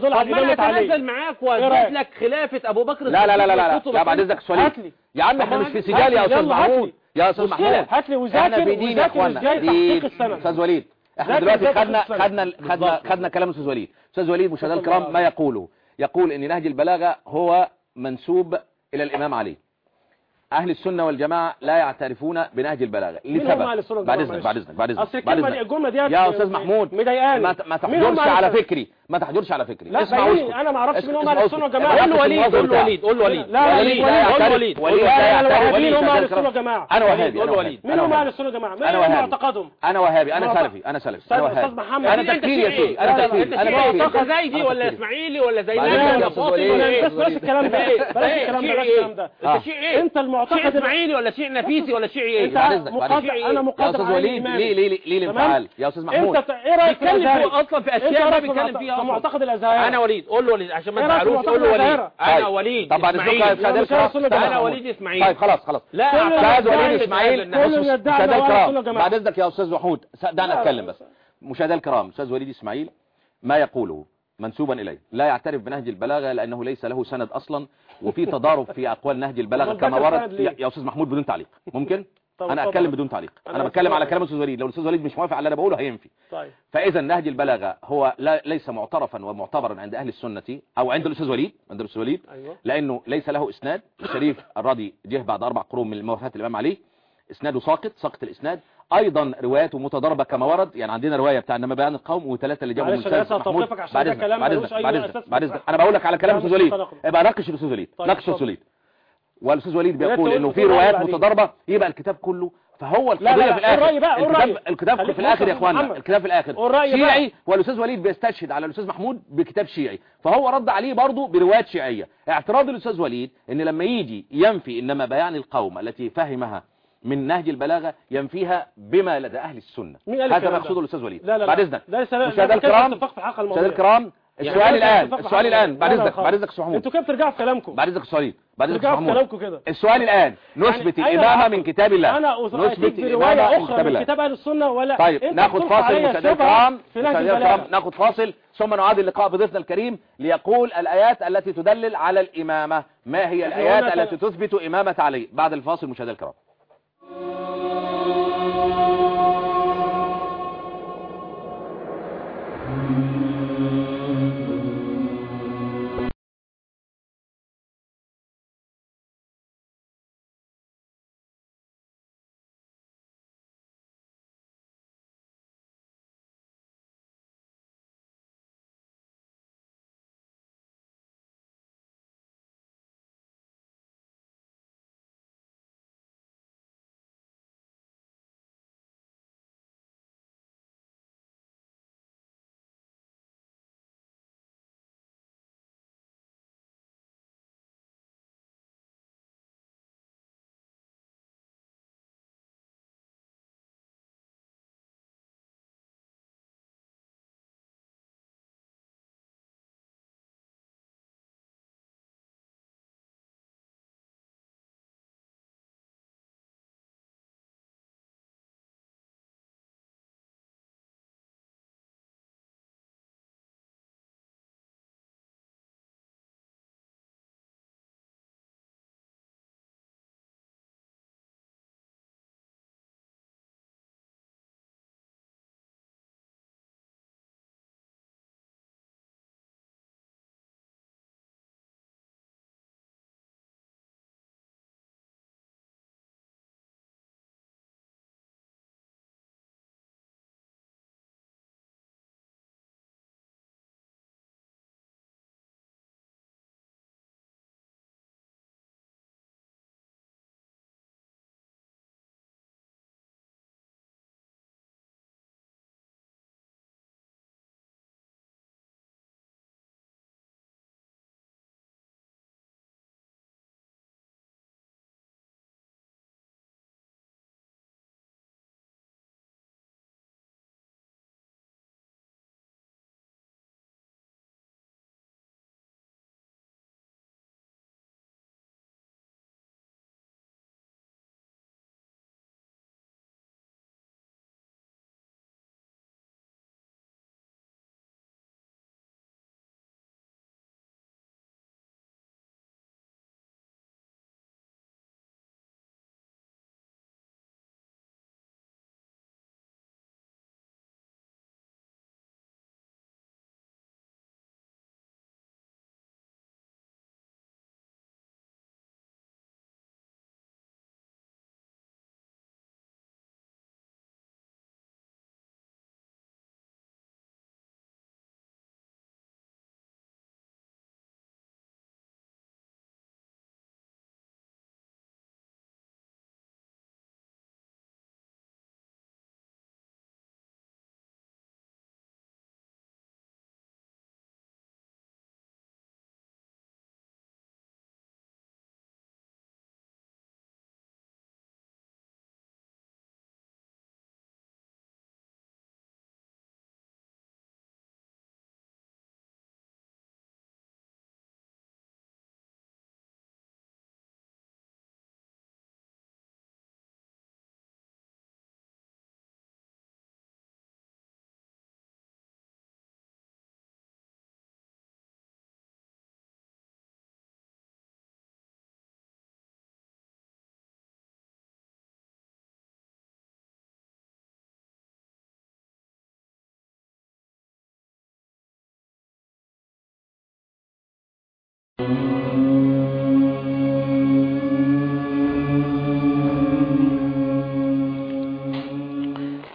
دول طب على ما انا الامامه علي اتنزل معاك إيه واثبت رأيك؟ لك خلافه ابو بكر لا لا لا لا لا, الصديق لا بعد والكتب اذنك سؤالين هات لي. يا عم طب احنا ما مش في هات لي. سجال يا استاذ يلا هات لي. محمود يا استاذ مشكلة. محمود هات لي وذاكر- احنا في دين يا وذاكر اخوانا إزاي دين تحقيق السند. استاذ وليد احنا ذاكر دلوقتي إزاي خدنا تحقيق السند. خدنا خدنا بالظبط. خدنا كلام استاذ وليد استاذ وليد مشاهدينا الكرام ما يقوله يقول ان نهج البلاغه هو منسوب الى الامام علي اهل السنه والجماعه لا يعترفون بنهج البلاغه مين لسبب هم أهل السنة بعد والجماعة؟ اذنك بعد اذنك بعد اصل اذنك بعد الكلمه دي اذنك الجمله ديت يا استاذ محمود مضايقاني ما ت- ما مين هم تحجرش أهل على السنة؟ فكري ما تحجرش على فكري لا اسمع بعيني، واسكت. انا ما اعرفش اسمع مين هم اهل واسكت. السنه والجماعه اسمع قول له واسكت. وليد قول له بتاعك. وليد قول له وليد لا، لا، وليد لا، قول له يعترف- وليد وليد لا، لا لا، يعترف- الوهابيين هم وليد اهل لا السنه يعترف. والجماعه انا وهابي قول انا له وهابي وليد. مين أنا هم اهل وهابي. السنه والجماعه انا مين وهابي معتقدهم انا وهابي انا معتقد- سلفي انا سلفي أستاذ- انا وهابي أستاذ محمد، انا أنت تكفير يا شيعي. سيدي انا لا، لا، تكفير انت انا شيعي تكفير طاقه زايدي أنا ولا تكفير. اسماعيلي ولا بعدين زيلاني يا ولا أستاذ فاطمي وليد. ولا ايه بس بلاش الكلام ده إيه؟ بلاش إيه؟ الكلام ده شيعي بلاش إيه؟ الكلام ده آه. انت شيعي ايه انت شيعي المعتقد اسماعيلي ولا شيعي نفيسي ولا شيعي ايه انت بعد إذنك، بعد مقدم إذنك. انا يا مقدم استاذ على وليد الإمام. ليه ليه ليه تمام؟ الانفعال يا استاذ محمود انت ت- ايه رايك في بيتكلم ذلك؟ هو اصلا في انت اشياء ما رأيك بيتكلم فيها مع- معتقد الازهر انا وليد قول له وليد عشان ما إيه رأيك في تزعلوش معتقد قول له وليد الأزهر؟ انا طيب. وليد طب بعد اسماعيل الزكاة يا لا، مشاهدينا مش أهل الكرام السنة انا محمود. وليد اسماعيل طيب خلاص خلاص كل لا استاذ أعتقد وليد ذلك اسماعيل لأن- كل يدعي مشاهدينا أنه أهل السنة الكرام والجماعة. بعد اذنك يا استاذ محمود دعنا لا، نتكلم بس مشاهدينا الكرام استاذ وليد اسماعيل ما يقوله منسوبا اليه لا يعترف بنهج البلاغه لانه ليس له سند اصلا وفي تضارب في اقوال نهج البلاغه أمال كما ذكر ورد سند ليه؟ يا يا استاذ محمود بدون تعليق ممكن طب انا اتفضل. اتكلم بدون تعليق أنا انا بتكلم على أتفضل. كلام الاستاذ وليد لو الاستاذ وليد مش موافق على اللي انا بقوله هينفي طيب فاذا نهج البلاغه هو لا ليس معترفا ومعتبرا عند اهل السنه او عند الاستاذ وليد عند الاستاذ وليد ايوه لانه ليس له اسناد الشريف الراضي جه بعد اربع قرون من وفاه الامام علي اسناده ساقط ساقط الاسناد ايضا رواياته متضاربه كما ورد يعني عندنا روايه بتاع انما بيان القوم وثلاثه اللي جابوا من معلش أنا الاستاذ آسف محمود أتوقفك عشان بعد ده اذنك كلام بعد ملوش اذنك أي بعد أساس اذنك في بعد اذنك الصحة. انا بقول لك على كلام لا، الاستاذ مش وليد تناقض. يبقى ناقش الاستاذ وليد طيب، ناقش الاستاذ اتفضل. وليد والاستاذ وليد يا ريت بيقول تقول انه في الرأي روايات بعدين. متضاربه يبقى الكتاب كله فهو لا، القضيه لا، في الاخر الرأي بقى، الكتاب الرأي. الكتاب خليك في الاخر يا موقف اخوانا محمد. الكتاب في الاخر الرأي بقى. شيعي والاستاذ وليد بيستشهد على الاستاذ محمود بكتاب شيعي فهو رد عليه برضه بروايات شيعيه اعتراض الاستاذ وليد ان لما يجي ينفي انما بيان القوم التي فهمها من نهج البلاغه ينفيها بما لدى اهل السنه مين قال هذا الكلام ما ده؟ يقصده الاستاذ وليد لا لا بعد لا. اذنك لا لسه- لا مشاهدينا لسه كده الكرام اتفاق في الحلقة مشاهدينا الماضية. الكرام يعني السؤال لسه الان اتفاق في السؤال الحلقة الان بعد الماضية. اذنك لا، لا، بعد خلاص. اذنك يا أستاذ محمود انتوا كده بترجعوا في كلامكم بعد اذنك السؤال بعد اذنك يا بترجعوا أستاذ في محمود كلامكم كده السؤال الآن نثبت يعني أين الإمامة العقل؟ من كتاب الله انا نثبت اتيت الإمامة بروايه من اخرى كتاب من الله كتاب اهل السنه ولا طيب أنت ناخد بترفع فاصل عليا مشاهدينا شبهة الكرام في نهج مشاهدينا البلاغة. الكرام ناخد فاصل ثم نعاد اللقاء بضيفنا الكريم ليقول الآيات التي تدلل على الإمامة ما هي إحنا الآيات قلنا التي تثبت إمامة علي بعد الفاصل مشاهدينا الكرام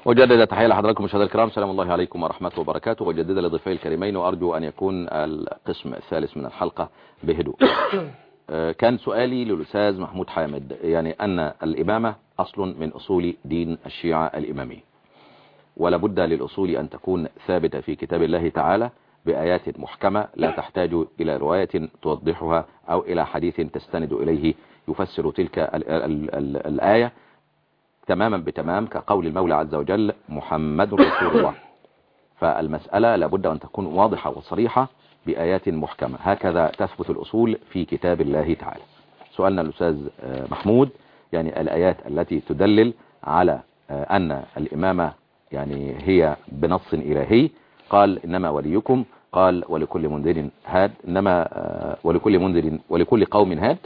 وجدد تحية لحضراتكم مشاهدينا الكرام سلام الله عليكم ورحمة وبركاته وجدد لضيفي الكريمين وأرجو أن يكون القسم الثالث من الحلقة بهدوء آه، كان سؤالي للأستاذ محمود حامد يعني أن الإمامة أصل من أصول دين الشيعة الإمامية ولا بد للأصول أن تكون ثابتة في كتاب الله تعالى بآيات محكمة لا تحتاج إلى رواية توضحها أو إلى حديث تستند إليه يفسر تلك ال ال ال الآية تماما بتمام كقول المولى عز وجل محمد رسول الله فالمسألة لابد أن تكون واضحة وصريحة بآيات محكمة هكذا تثبت الأصول في كتاب الله تعالى سؤالنا الأستاذ آه، محمود يعني الآيات التي تدلل على آه، أن الإمامة يعني هي بنص إلهي قال إنما وليكم قال ولكل منذر هاد إنما آه، ولكل منذر ولكل قوم هاد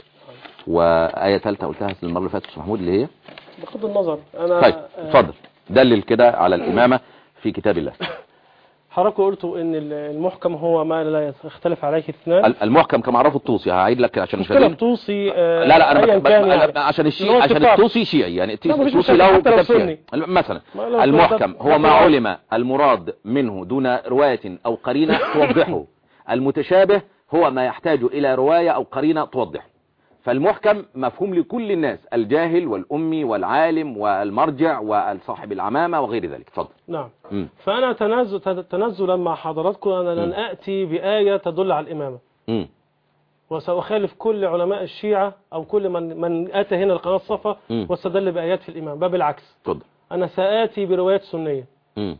وآية ثالثة قلتها المرة اللي فاتت أستاذ محمود اللي هي بغض النظر انا طيب آه، اتفضل دلل كده على الإمامة في كتاب الله حضرتك قلتوا ان ال- المحكم هو ما لا يختلف عليه اثنان ال- المحكم كما عرفه الطوسي هعيد لك عشان مشكلة المشاهدين الطوسي آه، لا لا انا ايا بك- كان بك- يعني عشان اللي الشيء هو عشان اتفاق. الطوسي شيعي يعني لا، مفيش الطوسي مشكلة، له حتى لو كتاب سني. شيعي مثلا ما لو المحكم ده- هو ده ما طبعا. علم المراد منه دون رواية او قرينة توضحه المتشابه هو ما يحتاج الى رواية او قرينة توضحه فالمحكم مفهوم لكل الناس الجاهل والأمي والعالم والمرجع والصاحب العمامة وغير ذلك اتفضل نعم مم. فانا تنازل تنزلا مع حضراتكم انا لن مم. اتي بايه تدل على الامامه مم. وسأخالف كل علماء الشيعة أو كل من من أتى هنا القناة الصفا مم. واستدل بآيات في الإمام بل بالعكس اتفضل أنا سآتي بروايات سنية مم.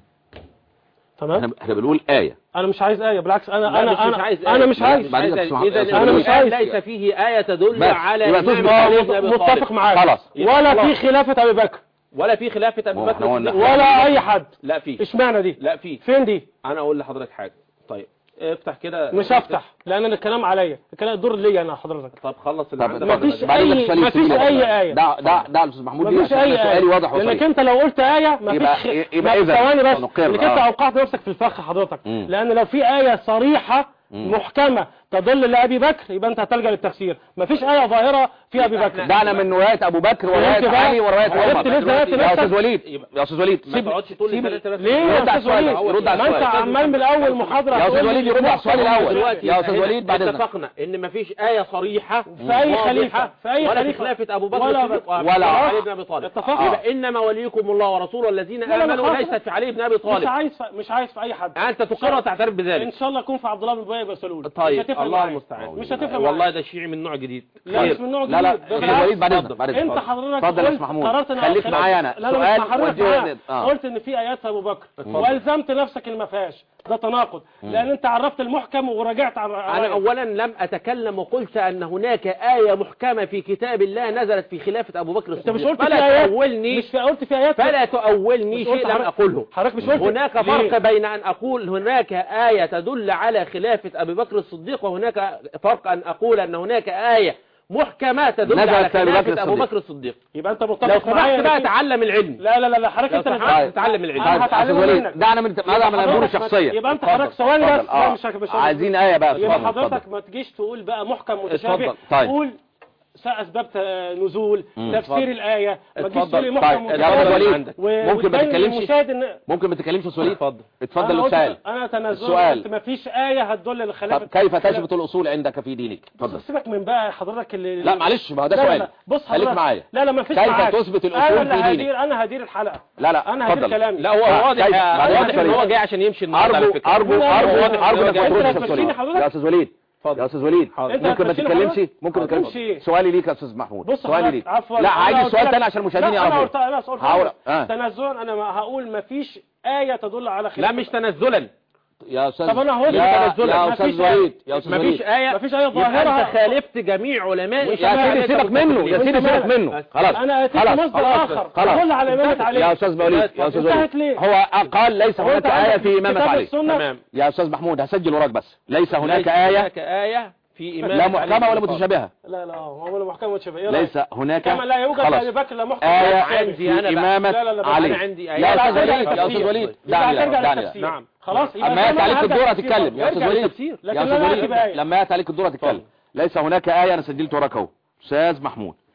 تمام احنا احنا بنقول آية أنا مش عايز آية بالعكس أنا لا، أنا مش- مش أنا عايز أنا آية. مش لا، عايز بعد إذنك إذا تسمع- إذا أنا مش القرآن عايز. ليس فيه آية تدل بس، على يبقى إمام تثبت علي عليه. بن أبي متفق طالب معاك خلاص. ولا خلاص. في خلافة أبي بكر ولا في خلافة أبي ما بكر احنا قلنا. الصديق. ولا أي حد لا في اشمعنى دي لا في فين دي أنا أقول لحضرتك حاجة طيب افتح كده مش هفتح لأن الكلام عليا الكلام الدور ليا أنا حضرتك طب خلص اللي طب عندك اتفضل. مفيش بعد إذنك أي- سؤالي مفيش السؤالي. أي آية. ده ده ده الاستاذ محمود ليه مفيش عشان أي سؤالي آية واضح لأنك وصريح أنت لو قلت آية مفيش يبقى- خ- يبقى ما- إذا ثواني بس نقر، لأنك أنت آه. أوقعت نفسك في الفخ حضرتك مم. لأن لو في آية صريحة محكمة تدل لأبي بكر يبقى أنت هتلجأ للتفسير مفيش آية ظاهرة في أبي بكر دعنا من رواية ابو بكر وانت ورواية بقى علي ورواية عرفت عمر ليه دلوقتي يا نفسك؟ استاذ وليد يا استاذ وليد ما تقعدش تقول لي سيب- ثلاثة ثلاثة ليه يا يرد على أستاذ السؤال وليد ده، يرد على ما أنت السؤال. عمال من أول محاضرة يا أستاذ تقول لي وليد يرد على السؤال المحكم الأول. دلوقتي يا أستاذ هنا وليد بعد إذنك. اتفقنا ان مفيش آية صريحة في أي واضحة خليفة في أي ولا في خليفة خلافة أبو بكر ولا الصديق ولا ولا علي بن أبي طالب اتفقنا. يبقى إنما وليكم الله ورسوله الذين لا، لا، آمنوا خلاص. ليست في علي بن أبي مش طالب عايز في- مش عايز في أي حد أنت تقر وتعترف إن بذلك شاء الله يكون في عبد الله بن أبي بن سلول مش طيب هتفرق الله معايا. المستعان مش هتفرق والله معايا. ده شيعي من نوع جديد لا خير. مش من نوع لا لا جديد. ده استاذ بالعكس. وليد بعد اذنك اتفضل. بعد اذنك انت حضرتك اتفضل يا قلت- استاذ محمود قررت إن خليك أنا- معايا انا لا لا سؤال مش هحرك وجه- معاك. آه. قلت ان في ايات ابو بكر والزمت نفسك اللي ما فيهاش ده تناقض لان انت عرفت المحكم وراجعت على أنا على- أولا لم أتكلم وقلت أن هناك آية محكمة في كتاب الله نزلت في خلافة أبو بكر انت مش الصديق قلت في فلا ايات تأولني مش في قلت في ايات فلا تؤولني مش قلت شيء لم حضرتك- أقوله حضرتك مش قلت هناك ليه؟ فرق بين أن أقول هناك آية تدل على خلافة أبي بكر الصديق وهناك فرق أن أقول أن هناك آية محكمة تدل نزلت على في أبي بكر خلافة أبو الصديق. بكر الصديق يبقى انت لو متفق معايا سمحت بقى إن في- تعلم العلم لا لا لا لا حضرتك لو انت اللي سمحت تعلم. تتعلم العلم. انا طيب استاذ هتعلمه وليد منك دعنا من هذا من الامور حضرتك ما- الشخصيه يبقى انت اتفضل، حضرتك ثواني اتفضل. بس آه. لا مش مش عايزين ايه بقى يبقى اتفضل اتفضل حضرتك ما تجيش تقول بقى محكم متشابه اتفضل. طيب. قول س- اسباب ت- نزول مم. تفسير اتفضل. الايه ما تجيش اتفضل. تقول لي طيب محكم يا اتفضل. استاذ وليد عندك. و- ممكن ما وتبين تتكلمش للمشاهد ان ممكن ما تتكلمش يا استاذ وليد اتفضل اتفضل انا قلت السؤال انا تنازل السؤال. قلت ما فيش ايه هتدل للخلافه طب كيف تثبت الاصول عندك في دينك اتفضل سيبك من بقى حضرتك اللي لا معلش ما هو ده لا لا سؤال لا بص خليك حضرتك معايا لا لا ما فيش كيف معاك. تثبت انا الأصول اللي في دينك؟ هدير انا هدير الحلقه لا لا انا هدير اتفضل كلامي لا هو آه، واضح كيف؟ يا- بعد واضح إذنك ان هو فريد. جاي عشان يمشي النهارده على ارجو فكرة ارجو لا، ارجو لا، ارجو لا، انك ما لا، تردش لا، يا لا، استاذ وليد حضرتك. يا استاذ وليد يا استاذ وليد أنت ممكن ما هتمشيني تتكلمش حضرتك؟ ممكن ما هتمشي تتكلمش إيه؟ سؤالي ليك يا استاذ محمود بص سؤالي حضرتك ليك عفوا لا أنا عايز قلت السؤال لك- تاني عشان المشاهدين لا، انا يعرفوا قلت انا قلت هقول- آه. تنازلا انا ما هقول ما فيش ايه تدل على خلاف لا مش تنزلا يا استاذ طب أنا هقول يا لك يا ما استاذ فيش وليد يا استاذ مفيش وليد آية مفيش آية يبقى ظاهرة. أنت خالفت جميع علماء يا الشريعة يا سيدي التي سيبك منه يا تقول سيدي وأنت سيبك مالك؟ منه خلاص انا اتيت خلاص مصدر خلاص اخر خلاص تدل على امامه عليه يا استاذ وليد يا استاذ انتهت وليد ليه؟ هو قال ليس هو هناك أنت آية عندك في إمامة كتاب علي السنة؟ تمام يا استاذ محمود هسجل وراك بس ليس هناك ليس آية هناك آية في إمامة لا علي محكمة بن ولا أبي طالب. متشابهة لا لا هو ولا محكمة متشابه إيه ليس رأيك؟ هناك كما لا يوجد خلاص. لأبي بكر لا محكم آية ولا عندي متشابه. أنا في بقى. إمامة لا لا لا، علي أنا عندي يا آيات أستاذ هرجع وليد يا للتفسير. أستاذ وليد يبقى دعني هترجع لا دعني لا للتفسير. نعم. خلاص يبقى أما يأتي أنا عليك هرجع الدور للتفسير. هتتكلم يا أستاذ يرجع وليد للتفسير. يا لكن أستاذ لا نأتي وليد بآية. لما يأتي عليك الدور هتتكلم ليس هناك آية أنا سجلت وراك أهو أستاذ محمود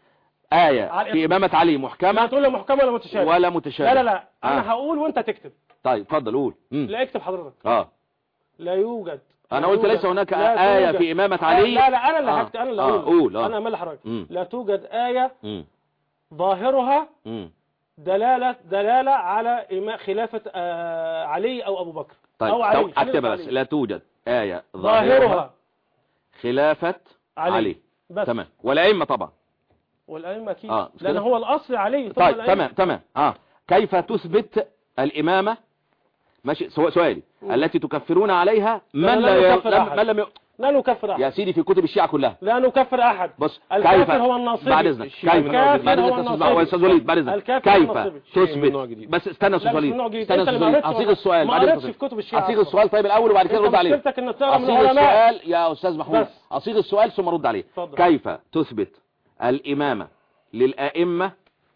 آية على في إمامة علي لا محكمة تقول لي محكمة ولا متشابه ولا متشابه لا لا لا آه. انا هقول وانت تكتب طيب اتفضل قول مم. لا اكتب حضرتك اه لا يوجد أنا لا قلت يوجد. ليس هناك لا آية توجد. في إمامة علي لا لا انا اللي آه. هكتب انا اللي آه. هقول قول آه. انا امال حضرتك مم. لا توجد آية مم. ظاهرها مم. دلالة دلالة على إماء خلافة آه علي أو أبو بكر طيب أو علي تو- اكتبها خلينا بس علي. لا توجد آية ظاهرها ظاهرها خلافة علي, علي بس تمام والأئمة طبعا والأئمة أكيد آه، مش لأن كده؟ هو الأصل علي ثم طيب الأئمة. تمام تمام اه كيف تثبت الإمامة ماشي سو- سؤالي التي تكفرون عليها من لا لا ي- نكفر لم أحد. من لم ي... لا نكفر أحد يا سيدي في كتب الشيعة كلها لا نكفر أحد بص الكافر كيف هو الناصبي بعد اذنك الشيعي كيف من نوع بعد جديد. اذنك هو استاذ الناصبي. استاذ وليد بعد اذنك الكافر هو كيف الناصبي. شيعي من نوع تثبت جديد. بس استنى يا لا استاذ مش من وليد نوع جديد. استنى أنت يا اللي استاذ ما وليد قريتش اصيغ السؤال ما بعد قريتش اذنك في كتب الشيعة اصيغ أصلاً. السؤال طيب الاول وبعد كده أنت رد عليه مشكلتك إنك تقرا من اصيغ العلماء السؤال يا استاذ محمود بس. اصيغ السؤال ثم رد عليه اتفضل. كيف تثبت الامامة للائمة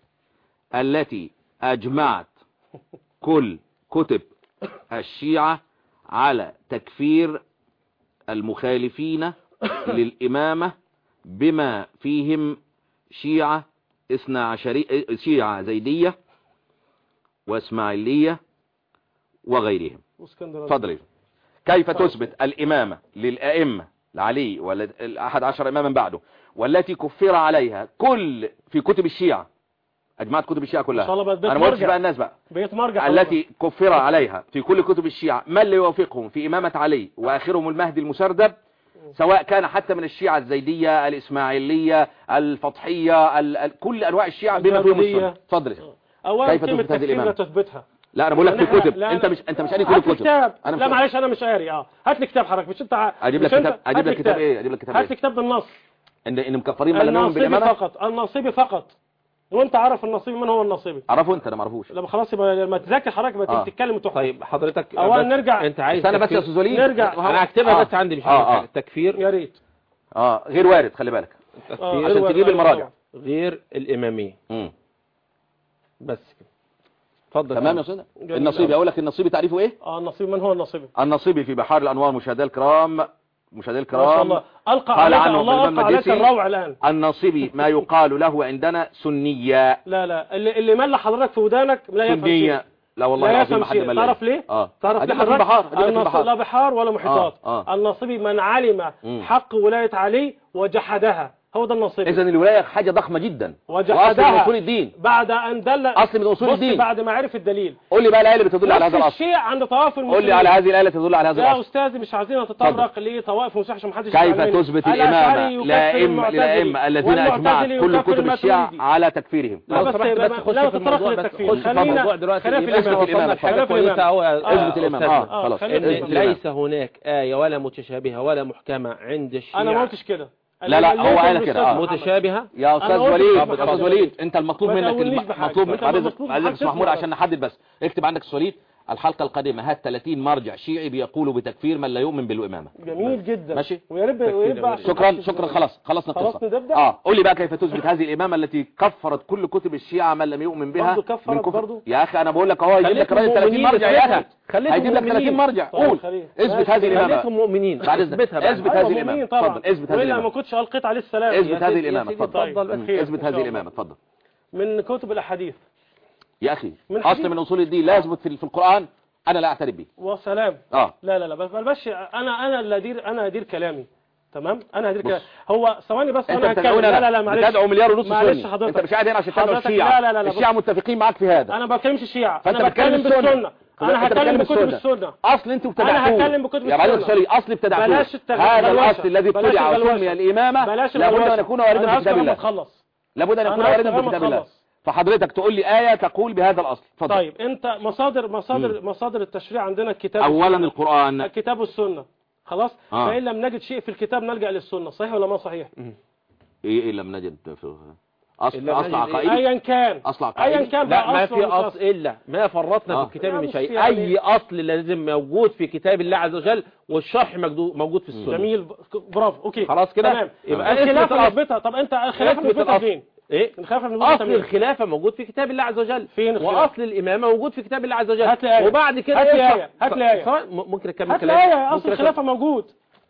التي اجمعت كل كتب الشيعة على تكفير المخالفين للإمامة بما فيهم شيعة اثنا عشري شيعة زيدية واسماعيلية وغيرهم واسكندرانية. تفضل كيف تثبت الإمامة للأئمة لعلي والأحد عشر إماما بعده والتي كفر عليها كل في كتب الشيعة أجمعت كتب الشيعة كلها إن شاء الله بقت بيت أنا ما قلتش مرجع. بقى الناس بقى بقيت مرجع التي كفر عليها في كل كتب الشيعة من لا يوافقهم في إمامة علي وآخرهم المهدي المسردب سواء كان حتى من الشيعة الزيدية الإسماعيلية الفطحية ال... ال... كل أنواع الشيعة بما فيهم الجابرية. السنة اتفضل أولا كيف كلمة تثبت هذه تكفير لا الإمامة؟ تثبتها لا أنا بقول لك في لا، كتب لا، أنت لا. مش أنت مش قاري كل هات لي الكتب كتاب أنا لا مش معلش انا مش قاري اه هات لي كتاب حضرتك مش انت أجيب مش لك أنت. كتاب أجيب هات لي لك كتاب إيه أجيب لك كتاب هات لي إيه كتاب بالنص إن إن مكفرين من لم يؤمن الناصبي بالإمامة فقط الناصبي فقط وانت عارف الناصبي من هو الناصبي عرفوا أنت أنا ما أعرفوش لما خلاص يبقى لما تذاكر حضرتك بقى آه. تتكلم وتحكم طيب حضرتك أولا بس نرجع. انت عايز استنى بس يا تكفير- أستاذ وليد نرجع. انا هكتبها آه. بس عندي مش آه، عارف آه. حاجة. التكفير يا ريت اه غير وارد خلي بالك آه، التكفير عشان غير تجيب وارد المراجع طبعا. غير الإمامية مم. بس كده اتفضل تمام يا أستاذ جميل النصيبي أوي. أقول لك النصيبي تعريفه إيه اه النصيب من هو النصيبي النصيبي في بحار الأنوار مشاهدي الكرام مشاهدي ما شاء الكرام الله القى قال عليك عنه الله الإمام القى عليك المجلسي الروع الان النصيبي ما يقال له عندنا سنية لا لا اللي اللي مل حضرتك في ودانك لا يفهم شيء سنية لا والله لا العظيم يفهم حد شيء ملل تعرف ليه اه تعرف أجيب ليه لك البحار حضرتك أجيب لك النص- البحار لا بحار ولا محيطات آه، آه. النصيبي من علم مم. حق ولاية علي وجحدها هو ده النصيبي إذا الولاية حاجة ضخمة جدا وجحدها. وأصل من أصول الدين بعد ان دل أصل من أصول بص الدين. بعد ما عرف الدليل قول لي بقى الآية اللي بتدل على نفس هذا الأصل الشيء عند طواف المسلمين قول لي على هذه الآية اللي تدل على هذا يا الأصل استاذي مش عايزين نتطرق لطوائف ومش عشان محدش كيف يزعل مني. تثبت الأشعري الإمامة يكفر لأئمة المعتزلي لأئمة الذين أجمعت والمعتزلي كل يكفر كتب الشيعة الماتريدي. على تكفيرهم لا لو بس سمحت بس لا خش لا في تطرق الموضوع بس للتكفير خش في الموضوع دلوقتي خلينا في يبقى احنا الإمام. وصلنا لحاجة خلينا في كويسة الإمام. اهو يا اثبت الإمام أستاذنا. اه خلاص خلينا اثبت في الإمام. الإمام ليس هناك آية ولا متشابهة ولا محكمة عند الشيعة انا ما قلتش كده لا، لا، اللي هو قلته قال الأستاذ كده، آه. محمد. متشابهة يا استاذ قلت وليد طب يا استاذ خلاص. وليد انت المطلوب ما منك تقولنيش الم- بحاجة. مطلوب أنت منك عايز مطلوب عايز حاجة بس محمود تسمع عشان نحدد بس اكتب عندك استاذ وليد الحلقة القادمة هات 30 مرجع شيعي بيقولوا بتكفير من لا يؤمن بالإمامة جميل جدا ماشي. ويا رب ويا رب عشان شكرا محدش شكرا يزعل. خلاص خلصنا خلاص القصة نبدأ؟ اه قول لي بقى كيف تثبت هذه الإمامة التي كفرت كل كتب الشيعة من لم يؤمن بها برضو كفرت من كفر برضو؟ يا اخي انا بقول لك اهو هيجيب لك خليكم راجل 30 مؤمنين مرجع يا اخي اثبتها. خليكم هيجيب لك 30 مؤمنين. مرجع طيب، قول خليه. اثبت ماشي. هذه الإمامة خليكم مؤمنين بعد إذنك. اثبتها بقى. اثبت أيوة، هذه مؤمنين الإمامة طبعا اتفضل اثبت هذه وإلا ما الإمامة كنتش ألقيت عليه السلام اثبت يا هذه سيدي- الإمامة يا سيدي اتفضل اتفضل مم. خير. اثبت إن شاء هذه الله. الإمامة اتفضل من كتب الأحاديث يا أخي من أصل حديث- من أصول الدين لا يثبت في في القرآن أنا لا أعترف به وسلام اه لا لا لا بس بس انا انا اللي ادير انا ادير كلامي تمام انا هدير بص. كلامي هو ثواني بس انت انا هتكلم بتدعونا لا لا لا معلش بتدعو مليار ونص معلش سني حضرتك انت مش قاعد هنا عشان تدعو حضرتك الشيعة لا لا لا لا الشيعة متفقين معاك في هذا انا ما بتكلمش الشيعة فانت انا بتتكلم بتكلم بالسنة بالسنة انا أنت بتتكلم هتكلم بكتب بالسنة. السنة اصل انتوا ابتدعتوه أنا هتكلم بكتب يا معلم السنة. السوري اصل ابتدعتوه بلاش التغ- هذا الغلوشة. الاصل الذي بلاش ابتدع الغلوشة. وسمي الامامه بلاش لابد ان الغلوشة. يكون واردا أنا في كتاب عايز الله تخلص لابد ان يكون أنا عايز واردا في كلامك كتاب الله خلص. فحضرتك تقول لي آية تقول بهذا الأصل اتفضل طيب انت مصادر مصادر مصادر التشريع عندنا الكتاب أولا والسنة. القرآن الكتاب والسنة خلاص آه. فإن لم نجد شيء في الكتاب نلجأ للسنة صحيح ولا ما صحيح إيه إيه لم نجد في أصل إلا أصل نجد إيه؟ عقائدي ايا كان أصل عقائدي ايا كان لا بقى ما أصل في ولا مش أصل إلا ما فرطنا آه. في الكتاب لا من بص شيء يعني- أي أصل لازم موجود في كتاب الله عز وجل والشرح مجدو- موجود في السنة جميل ب- برافو اوكي خلاص كده؟ تمام يبقى يبقى الخلافه اثبت الأصل. نثبتها طب انت الخلافه اثبت نثبتها الأصل. فين إيه الخلافه نثبتها أصل فين الخلافة موجود في كتاب الله عز وجل فين الخلاف؟ وأصل الإمامة موجود في كتاب الله عز وجل هات لي آية. وبعد كده هات لي اشرح- آية. هات لي آية. ثواني، م- ممكن أكمل هات كلامي لي آية ممكن اصل أكمل- الخلافه موجود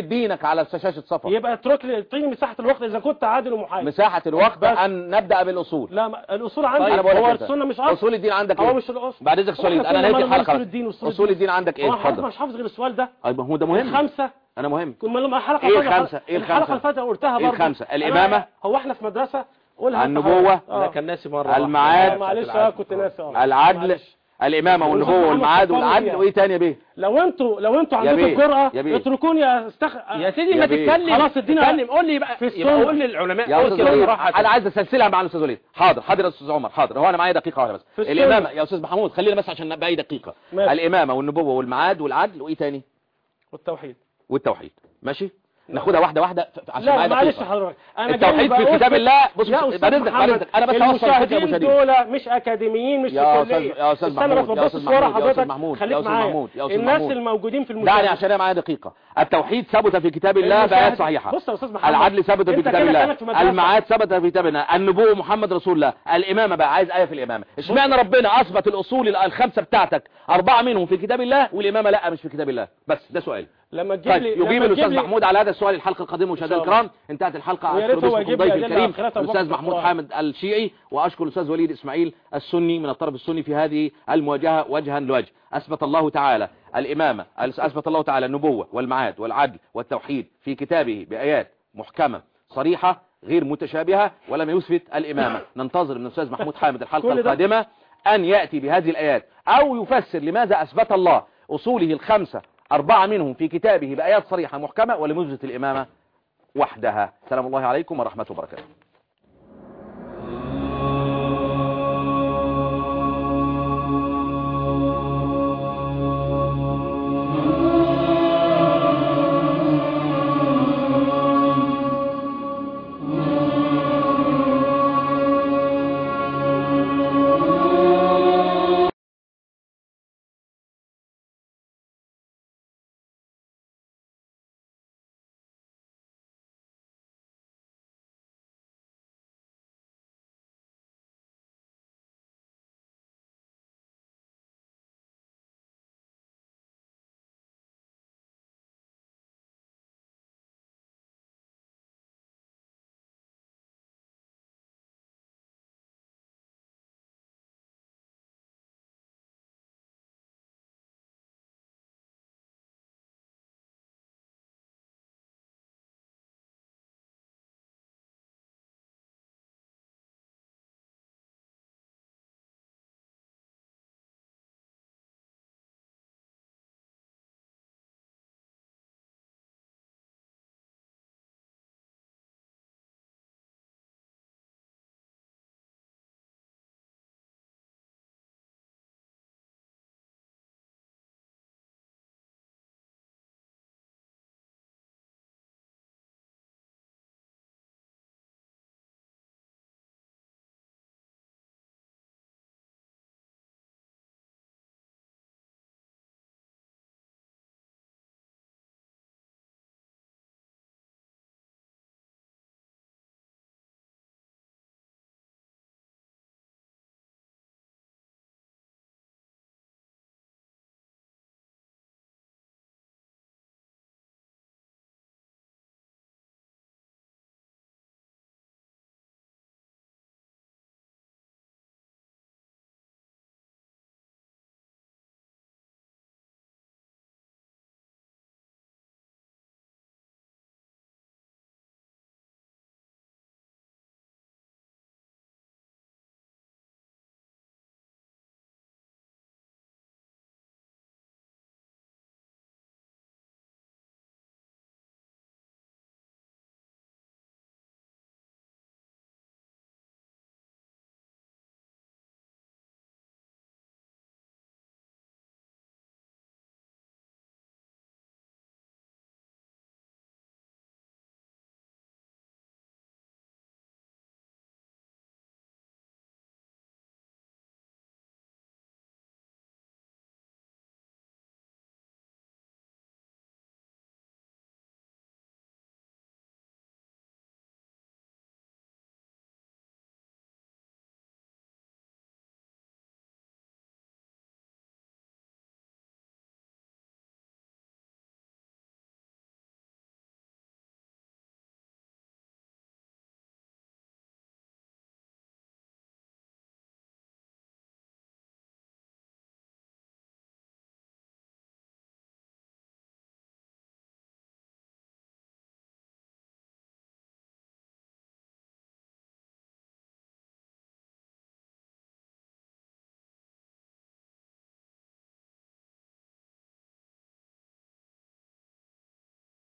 تثبت دينك على شاشة صفا يبقى اترك لي اعطيني مساحه الوقت اذا كنت عادل ومحايد مساحة الوقت بس. أن نبدأ بالأصول لا ما- الاصول عندي أنا بقول لك هو أنت. السنه مش اصل أصول الدين عندك هو إيه؟ مش الاصل بعد إذنك سؤال إحنا أنا كنا نهاية مالنا الحلقة اصول الدين واصول أصول الدين عندك هو إيه حضرتك اتفضل مش حافظ غير السؤال ده طيب ما هو ده مهم الخمسه أنا مهم كنا لما الحلقه إيه اللي فاتت- الخمسة؟ إيه الخمسة؟ الحلقه اللي فاتت قلتها إيه برضه الخمسة؟ أنا- الإمامة؟ هو احنا في مدرسه قولها أنت النبوة؟ حضرتك. آه. انا كان ناسي مرة واحدة. الميعاد. معلش آه، كنت ناسي آه. العدل معلش. الامامه والنبوه محمد والميعاد صلى الله والعدل عليه. وايه تاني يا بيه لو انتوا لو انتوا يا عندكم بيه، الجرأة يا بيه. اتركوني استخ... يا سيدي يا ما بيه. تتكلم خلاص ادينا- اتكلم قول لي بقى في يبقى السنة. قول للعلماء يا قول استاذ كده وليد صراحة انا عايز اسلسلها مع الاستاذ وليد حاضر حاضر يا استاذ عمر حاضر هو انا معايا دقيقه واحده بس في السنة. الامامه يا استاذ محمود خلينا بس عشان باقي دقيقه ماشي. الامامه والنبوه والميعاد والعدل وايه تاني والتوحيد والتوحيد ماشي ناخدها واحده واحده ف- عشان لا معايا معلش دقيقه حضرتك انا التوحيد جاي في بقول كتاب لك- الله بص يا بص استاذ بعد اذنك بعد محمد اذنك انا بس اوصل الفكره المشاهدين للمشاهدين دول مش اكاديميين مش يا في أستاذ- كليه يا أستاذ استنى محمود، بس يا بص أستاذ الصوره محمود، يا أستاذ حضرتك محمود، يا خليك أستاذ معايا محمود، يا أستاذ الناس محمود. الموجودين في دعني المشاهدين عشان انا معايا دقيقه التوحيد ثبت في كتاب الله المشاهد- بايات صحيحه بص يا استاذ محمد العدل ثبت في أنت كتاب كده الله كانك في مدرسة. الميعاد ثبت في كتاب الله النبوه محمد رسول الله الامامه بقى عايز ايه في الامامه اشمعنى ربنا اثبت الاصول الخمسه بتاعتك اربعه منهم في كتاب الله والامامه لا مش في كتاب الله بس ده سؤال لما تجيب طيب لي يجيب لما تجيب الاستاذ لي- محمود على هذا السؤال الحلقه القادمه مشاهدينا إن شاء الله. الكرام انتهت الحلقه ويا اشكر ريت هو باسمكم يجيب ضيفي لي أدلة الكريم آخرة ووقت الاستاذ محمود القرآن. حامد الشيعي واشكر الاستاذ وليد اسماعيل السني من الطرف السني في هذه المواجهه وجها لوجه اثبت الله تعالى الامامه اثبت الله تعالى النبوه والمعاد والعدل والتوحيد في كتابه بايات محكمه صريحه غير متشابهه ولم يثبت الامامه ننتظر من الاستاذ محمود حامد الحلقه كل ده- القادمه ان ياتي بهذه الايات او يفسر لماذا اثبت الله اصوله الخمسه أربعة منهم في كتابه بآيات صريحة محكمة ولم يثبت الإمامة وحدها سلام الله عليكم ورحمة وبركاته